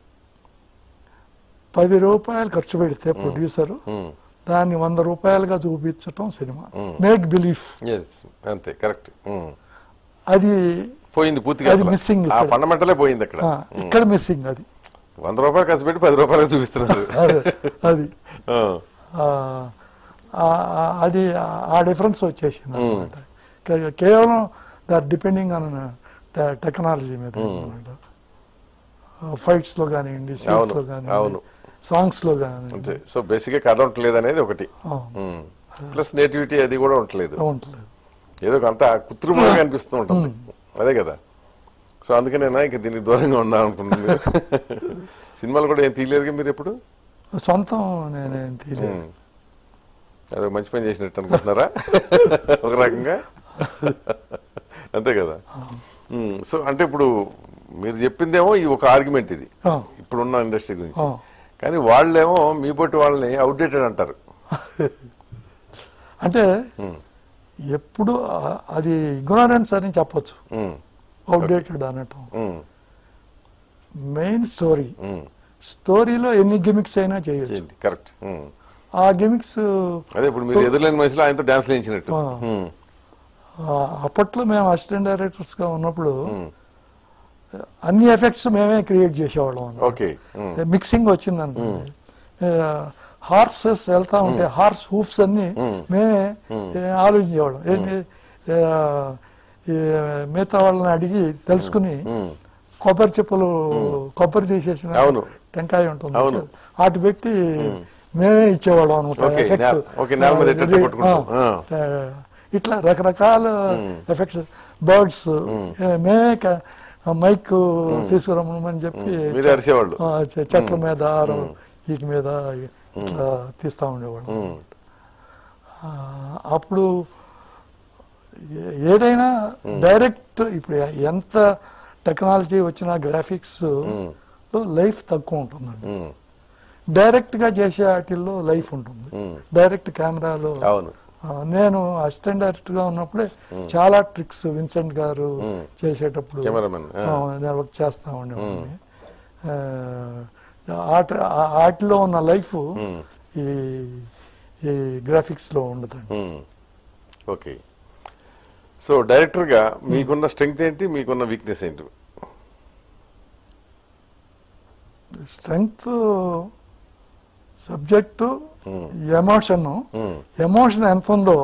పది రూపాయలు ఖర్చు పెడితే ప్రొడ్యూసర్ ఉమ్, దాన్ని వంద రూపాయలుగా చూపించటం సినిమా మేక్ బిలీఫ్ ఎస్ అంతే కరెక్ట్ ఉమ్. అది పోయింది పూర్తిగా అది అసలు. missing ఆ ఇక్కడ. ఫండమెంటలే పోయింది అక్కడ ఆ, ఇక్కడ మిస్సింగ్ అది వంద రూపాయలు ఖర్చు పెట్టి పది రూపాయలు చూపిస్తున్నారు అదే, అది ఆ, ఆ, ఆ- ఆ- అది ఆ- ఆ డిఫరెన్స్ వచ్చేసింది అనమాట కేవలం ద డిపెండింగ్ ఆన్ టెక్నాలజీ మీద అనమాట ఫైట్స్ లో కానివ్వండి సీన్స్ లో అవును, కానివ్వండి అవును. సాంగ్స్ లో కానివ్వండి అంతే సో బేసిక్ గా కథ ఉండలేదు అనేది ఒకటి ప్లస్ నేటివిటీ అది కూడా ఉండలేదు ఉంటుంది ఏదో అంత కృత్రిమంగా అనిపిస్తూ ఉంటుంది అదే కదా సో అందుకనేనా ఇంక దీనికి దూరంగా ఉందా అనుకుంటుంది మీరు సినిమాలు కూడా ఏం తీయలేదుగా మీరు ఎప్పుడు సొంతం నేనేం తీయలేదు ఉమ్. అదే మంచి పని చేసినట్టు అనుకుంటున్నారా ఒక రకంగా అంతే కదా ఉమ్, సో అంటే ఇప్పుడు మీరు చెప్పిందేమో ఈ ఒక ఆర్గ్యుమెంట్ ఇది ఆ, ఇప్పుడున్న ఇండస్ట్రీ గురించి ఆ. కానీ వాళ్ళేమో మీ బట్టి వాళ్ళని అవుట్డేటెడ్ అంటారు అంటే ఎప్పుడు ఆ- అది ఇగ్నోరెన్స్ అని చెప్పొచ్చు ఉమ్, అవుట్డేటెడ్ అనటం ఉమ్, మెయిన్ స్టోరీ ఉమ్. స్టోరీలో ఎన్ని గిమిక్స్ అయినా చేయొచ్చు చేయండి కరెక్ట్ ఉమ్. ఆ గిమిక్స్ అదే ఇప్పుడు మీరు ఎదురులేని మనిషిలో ఆయనతో డాన్స్ లేయించినట్టు ఆ. ఉమ్, అప్పట్లో మేము అసిస్టెంట్ డైరెక్టర్స్ గా ఉన్నప్పుడు అన్ని ఎఫెక్ట్స్ మేమే క్రియేట్ చేసేవాళ్ళం అన్నమాట. ఓకే ఉమ్, మిక్సింగ్ వచ్చింది అనుకోండి హార్సెస్ వెళ్తా ఉంటే హార్స్ హూఫ్స్ అన్ని మేమే ఏ, ఆలోచించేవాళ్ళం ఏంటి ఆ, ఈ మిగతా వాళ్ళని అడిగి తెలుసుకుని కొబ్బరి చెప్పులు కొబ్బరి తీసేసిన అవును. టెంకాయ ఉంటుంది అవును. సార్. వాటి పెట్టి మేమే ఇచ్చేవాళ్ళం అనమాట ఓకే, ఎఫెక్ట్ నేల- ఓకే, నేల మీద ఎట్లా ఇది, కొట్టుకుంటూ, ఆ, ఆ. ఇట్లా రకరకాల ఎఫెక్ట్స్ బర్డ్స్ మేమే క- మైక్ తీసుకురమ్మని చెప్పి మీరే అరిచేవాళ్ళు ఆ, చె- చెట్ల మీద ఆరు వీటి మీద ఇట్లా తీస్తా ఉండేవాళ్ళం ఆ, అప్పుడు ఏ- ఏదైనా డైరెక్ట్ ఇప్పుడు ఎంత టెక్నాలజీ వచ్చిన గ్రాఫిక్స్ లో లైఫ్ తక్కువ ఉంటుందండి ఉమ్, డైరెక్ట్ గా చేసే వాటిల్లో లైఫ్ ఉంటుంది డైరెక్ట్ కెమెరాలో అవును ఆ, నేను అసిస్టెంట్ డైరెక్టర్ గా ఉన్నప్పుడే చాలా ట్రిక్స్ విన్సెంట్ గారు చేసేటప్పుడు కెమెరామెన్ ఆ, నేను వర్క్ చేస్తా ఉండేవాడిని ఆ, ఆట- ఆ- వాటిలో ఉన్న లైఫ్ ఈ ఈ గ్రాఫిక్స్ లో ఉండదండి ఓకే సో డైరెక్టర్ గా మీకున్న స్ట్రెంగ్త్ ఏంటి మీకున్న వీక్నెస్ ఏంటి స్ట్రెంగ్త్ సబ్జెక్టు ఎమోషన్ ఎమోషన్ ఎంత ఉందో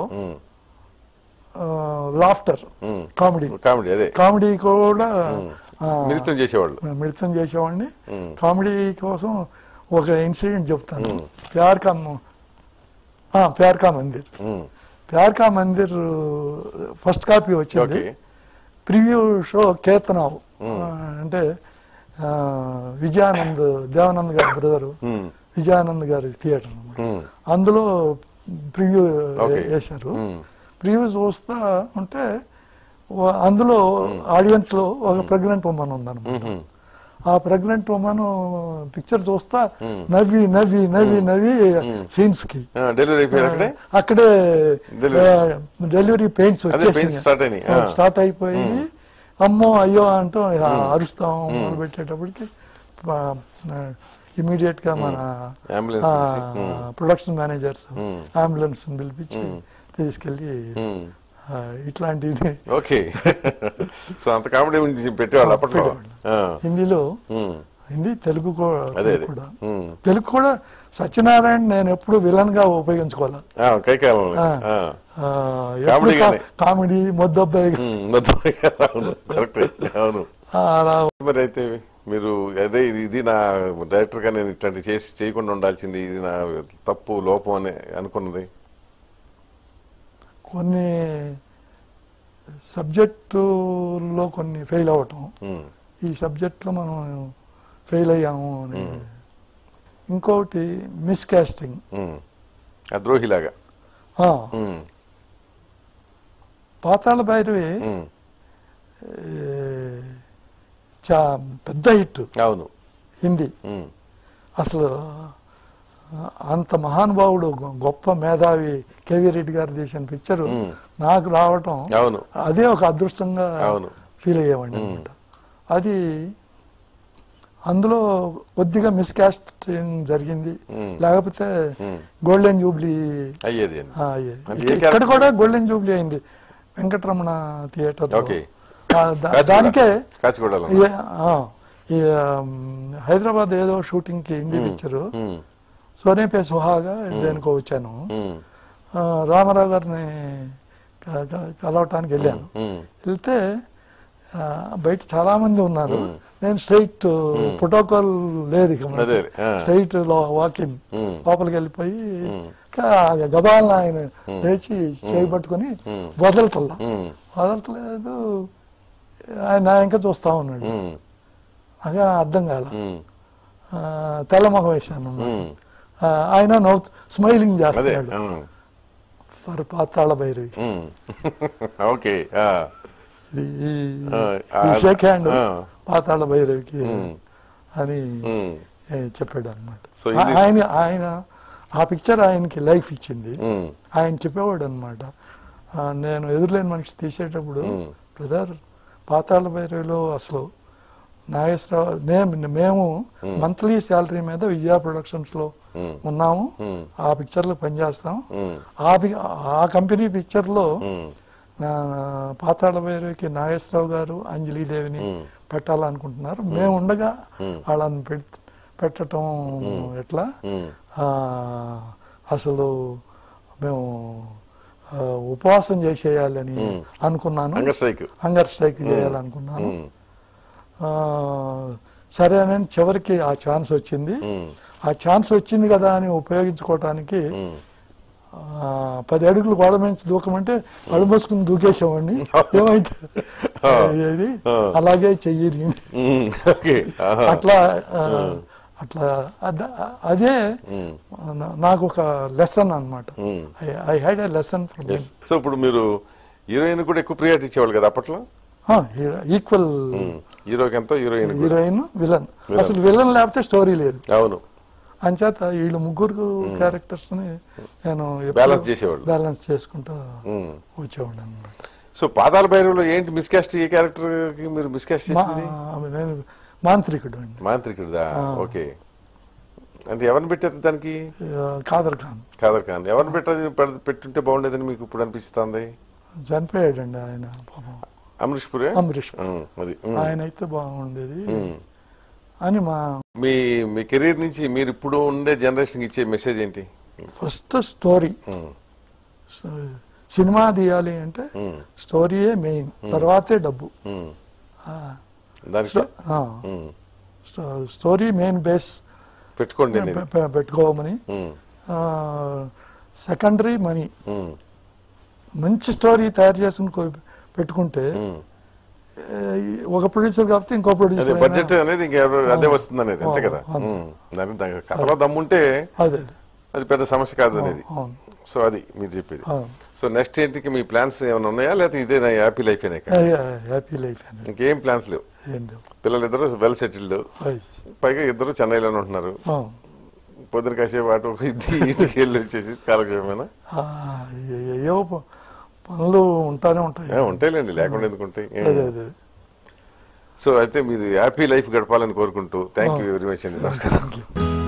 లాఫ్టర్ కామెడీ కామెడీ అదే కామెడీ కూడా ఆ, మిళితం చేసేవాళ్ళు మిళితం చేసేవాడిని కామెడీ కోసం ఒక ఇన్సిడెంట్ చెప్తాను ప్యార్ కా మ- ఆ, ప్యార్ Ka Mandir um, Pyar Ka Mandir first copy వచ్చింది ఓకే ప్రివ్యూ షో కేతనావ్ అంటే ఆ, విజయానంద్ దేవానంద్ గారి బ్రదరు ఉమ్, విజయానంద్ గారి థియేటర్ అన్నమాట ఉమ్, అందులో ప్రివ్యూ Okay. వేశారు ప్రివ్యూ చూస్తా ఉంటే వా- అందులో ఆడియన్స్ లో ఒక ప్రెగ్నెంట్ ఉమెన్ ఉందన్నమాట ఆ ప్రెగ్నెంట్ ఉమెన్ పిక్చర్ చూస్తా నవ్వి నవ్వి నవ్వి నవ్వి సీన్స్ కి డెలివరీ అయిపోయారు అక్కడే అక్కడే Delivery. డెలివరీ పెయింట్స్ అదే pains start అయినాయి. ఆ. స్టార్ట్ అయిపోయి అమ్మో అయ్యో అంటూ అరుస్తాం మొదలు పెట్టేటప్పటికి ఇమీడియట్ గా మన అంబులెన్స్ పిలిచి, ఉమ్. ప్రొడక్షన్ మేనేజర్స్ అంబులెన్స్ పిలిపించి తీసుకెళ్లి ఆ, ఇట్లాంటి ఓకే సో అంత కామెడీ పెట్టేవాళ్ళు అప్పట్లో ఆ. హిందీలో ఉమ్. హిందీ తెలుగు కూ- అదే అదే కూడా ఉమ్. తెలుగు కూడా సత్యనారాయణ నేను ఎప్పుడు విలన్ గా ఉపయోగించుకోవాలి ఆ, కైకాలంలో ఆ. ఆ. ఆ, కామెడీ ఎప్పుడు గానే. కా- కామెడీ మొద్దబ్బాయి ఉమ్, మొత్తం అవును కరెక్ట్ అవును అలా మరి అయితే మీరు అదే ఇది ఇది నా డైరెక్టర్ గా నేను ఇట్లాంటి చేసి చేయకుండా ఉండాల్సింది ఇది నా తప్పు లోపం అని అనుకున్నది కొన్ని సబ్జెక్టులో కొన్ని ఫెయిల్ అవ్వటం ఉమ్, ఈ సబ్జెక్ట్లో మనం ఫెయిల్ అయ్యాము అని ఇంకొకటి మిస్కాస్టింగ్ ఉమ్. ఆ ద్రోహిలాగా ఉమ్, పాతాళ భైరవి ఉమ్. ఏ, చా పెద్ద హిట్ అవును హిందీ ఉమ్, అసలు ఆ, అంత మహానుభావుడు గొ- గొప్ప మేధావి కేవీ రెడ్డి గారు తీసిన పిక్చరు నాకు రావటం అవును అదే ఒక అదృష్టంగా అవును. ఫీల్ అయ్యేవాడిని అనమాట అది అందులో కొద్దిగా మిస్కాస్టింగ్ జరిగింది లేకపోతే గోల్డెన్ జూబ్లీ అయ్యేది అని ఆ, అయ్యేది. అంటే ఏ ఇక్కడ- ఇక్కడ character? కూడా గోల్డెన్ జూబ్లీ అయింది వెంకటరమణ థియేటర్ ఓకే. దానికే కాచిగూడలో ఈ, ఆ, ఈ ఆమ్, హైదరాబాద్ ఏదో షూటింగ్ కి హిందీ పిక్చరు ఉమ్, సోనే పే సుహాగా దేనికో వచ్చాను ఉమ్, ఆ, రామారావు గారిని క- క- కలవటానికి వెళ్ళాను ఉమ్, వెళ్తే ఆ, బయట చాలా మంది ఉన్నారు నేను స్ట్రైట్ ప్రోటోకాల్ లేదు ఇక మనకి. అదే, ఆ. Straight walking um. లోపలికి వెళ్ళిపోయి కా- గబాలను ఆయన లేచి చేయి పట్టుకొని వదలటల్లా ఉమ్, వదలట్లేదు ఆయన నా ఇంకా చూస్తా ఉన్నాడు ఉమ్, నాకు అర్థం కాల ఉమ్, ఆ, తెల్లమొహం వేశాను ఉమ్. ఆ, ఆయన నవ్వు స్మైలింగ్ అదే చేస్తున్నాడు um, for Pathala Bhairavi um. Okay ఆ, ఇది ఆ, ఆ, షేక్ హ్యాండ్ ఆ. పాతాళ భైరవికి అని ఉమ్, ఏ, చెప్పాడు అనమాట So ఇది- ఆయన ఆయన ఆ పిక్చర్ ఆయనకి లైఫ్ ఇచ్చింది ఉమ్, ఆయన చెప్పేవాడు అనమాట నేను ఎదురులేని మనిషి తీసేటప్పుడు బ్రదర్ పాతాళ భైరవిలో అసలు నాగేశ్వరరావు నేను మేము మంత్లీ శాలరీ మీద విజయ ప్రొడక్షన్స్ లో ఉన్నాము ఆ పిక్చర్ లో పనిచేస్తాం ఉమ్, ఆ పిక్- ఆ కంపెనీ పిక్చర్ లో ఉమ్, నా పాతాళ భైరవికి నాగేశ్వరరావు గారు అంజలీదేవిని పెట్టాలనుకుంటున్నారు మేము ఉండగా వాళ్ళని పెట్- పెట్టటం ఎట్లా ఉమ్, ఆ, అసలు మేము ఆ, ఉపవాసం చేసేయాలని అనుకున్నాను హంగర్ స్ట్రైక్ హంగర్ స్ట్రైక్ చేయాలనుకున్నాను ఉమ్, ఆ, సరే అని చివరికి ఆ ఛాన్స్ వచ్చింది ఉమ్, ఆ ఛాన్స్ వచ్చింది కదా అని ఉపయోగించుకోవటానికి ఉమ్. ఆ, పది అడుగులు గోడ నుంచి దూకమంటే కళ్ళు మూసుకుని దూకేసేవాడిని ఏమైతే ఏది అలాగే చెయ్యి ఉమ్, ఓకే ఆహా. అట్లా ఆ, అట్లా అద- అదే నా- నాకు ఒక లెసన్ అనమాట um. I had a lesson from yes so ఇప్పుడు మీరు హీరోయిన్ కూడా ఎక్కువ ప్రియారిటీ ఇచ్చేవాళ్ళు కదా అప్పట్లో ఈక్వల్ హీరోకి ఎంతో హీరోయిన్ కూడా హీరోయిన్ విలన్ అసలు విలన్ లేకపోతే స్టోరీ లేదు అవును అంచేత వీళ్ళు ముగ్గురు క్యారెక్టర్స్ ని నేను Balance చేసేవాళ్ళు. బ్యాలెన్స్ చేసుకుంటా ఉమ్. వచ్చేవాడు అనమాట సో పాదాల భైరవులో ఏంటి మిస్కాస్ట్ ఏ క్యారెక్టర్ కి మీరు మిస్కాస్ట్ చేసింది నేను మాంత్రికుడు అండి మాంత్రికుడిదా ఓకే అంటే ఎవరిని పెట్టారు దానికి ఆ, కాదర్ ఖాన్ కాదర్ ఖాన్ ఎవరిని పెట్టారు పెడ- పెట్టుంటే బాగుండేదని మీకు ఇప్పుడు అనిపిస్తుంది చనిపోయాడండి ఆయన పాపం అమరీష్ పురే అంబరీష్ ఉమ్, అది ఉమ్. ఆయన అయితే బాగుండేది ఉమ్. అని మా మీ మీ కెరీర్ నుంచి మీరు ఇప్పుడు ఉండే జనరేషన్ ఇచ్చే మెసేజ్ ఏంటి ఫస్ట్ స్టోరీ ఉమ్, సినిమా తీయాలి అంటే ఉమ్, స్టోరీయే మెయిన్ తర్వాతే డబ్బు ఉమ్. ఆ, దానికి ఆ, ఉమ్, స్టో- స్టోరీ మెయిన్ బేస్ పెట్టుకోండి అనేది పె- పె- పెట్టుకోమని ఉమ్, సెకండరీ మనీ ఉమ్, మంచి స్టోరీ తయారు చేసుకుని కో- పెట్టుకుంటే ఉమ్. ఏ, ఒక ప్రొడ్యూసర్ కాకపోతే ఇంకో అదే ప్రొడ్యూసర్ బడ్జెట్ అనేది ఇంకెవరు అదే వస్తుంది అనేది అంతే కదా ఉమ్. దాని దాని కథలో దమ్ముంటే అదే అదే అది పెద్ద సమస్య కాదు అనేది అవును సో అది మీరు చెప్పేది ఆ. సో నెక్స్ట్ ఏంటికి మీ ప్లాన్స్ ఏమైనా ఉన్నాయా లేకపోతే ఇదే నా హ్యాపీ లైఫ్ అయినా హ్యాపీ లైఫ్ అని ఇంకేం ప్లాన్స్ లేవు ఏం లేవు పిల్లలు ఇద్దరు వెల్ సెటిల్డ్ వయస్. పైగా ఇద్దరు చెన్నైలోనే ఉంటున్నారు ఆ. పొద్దున కాసేపు అటు ఒక ఇంటికి ఇంటికి వెళ్ళి వచ్చేసి కాలక్షేపమేనా ఆ, ఏ- ఏ- ఏవో ప- పనులు ఉంటానే ఉంటాయి ఏ, ఉంటాయిలేండి లేకుండా ఎందుకు ఉంటాయి ఏ. అదే అదే సో అయితే మీరు హ్యాపీ లైఫ్ గడపాలని కోరుకుంటూ థ్యాంక్ యూ వెరీ మచ్ అండి నమస్కారం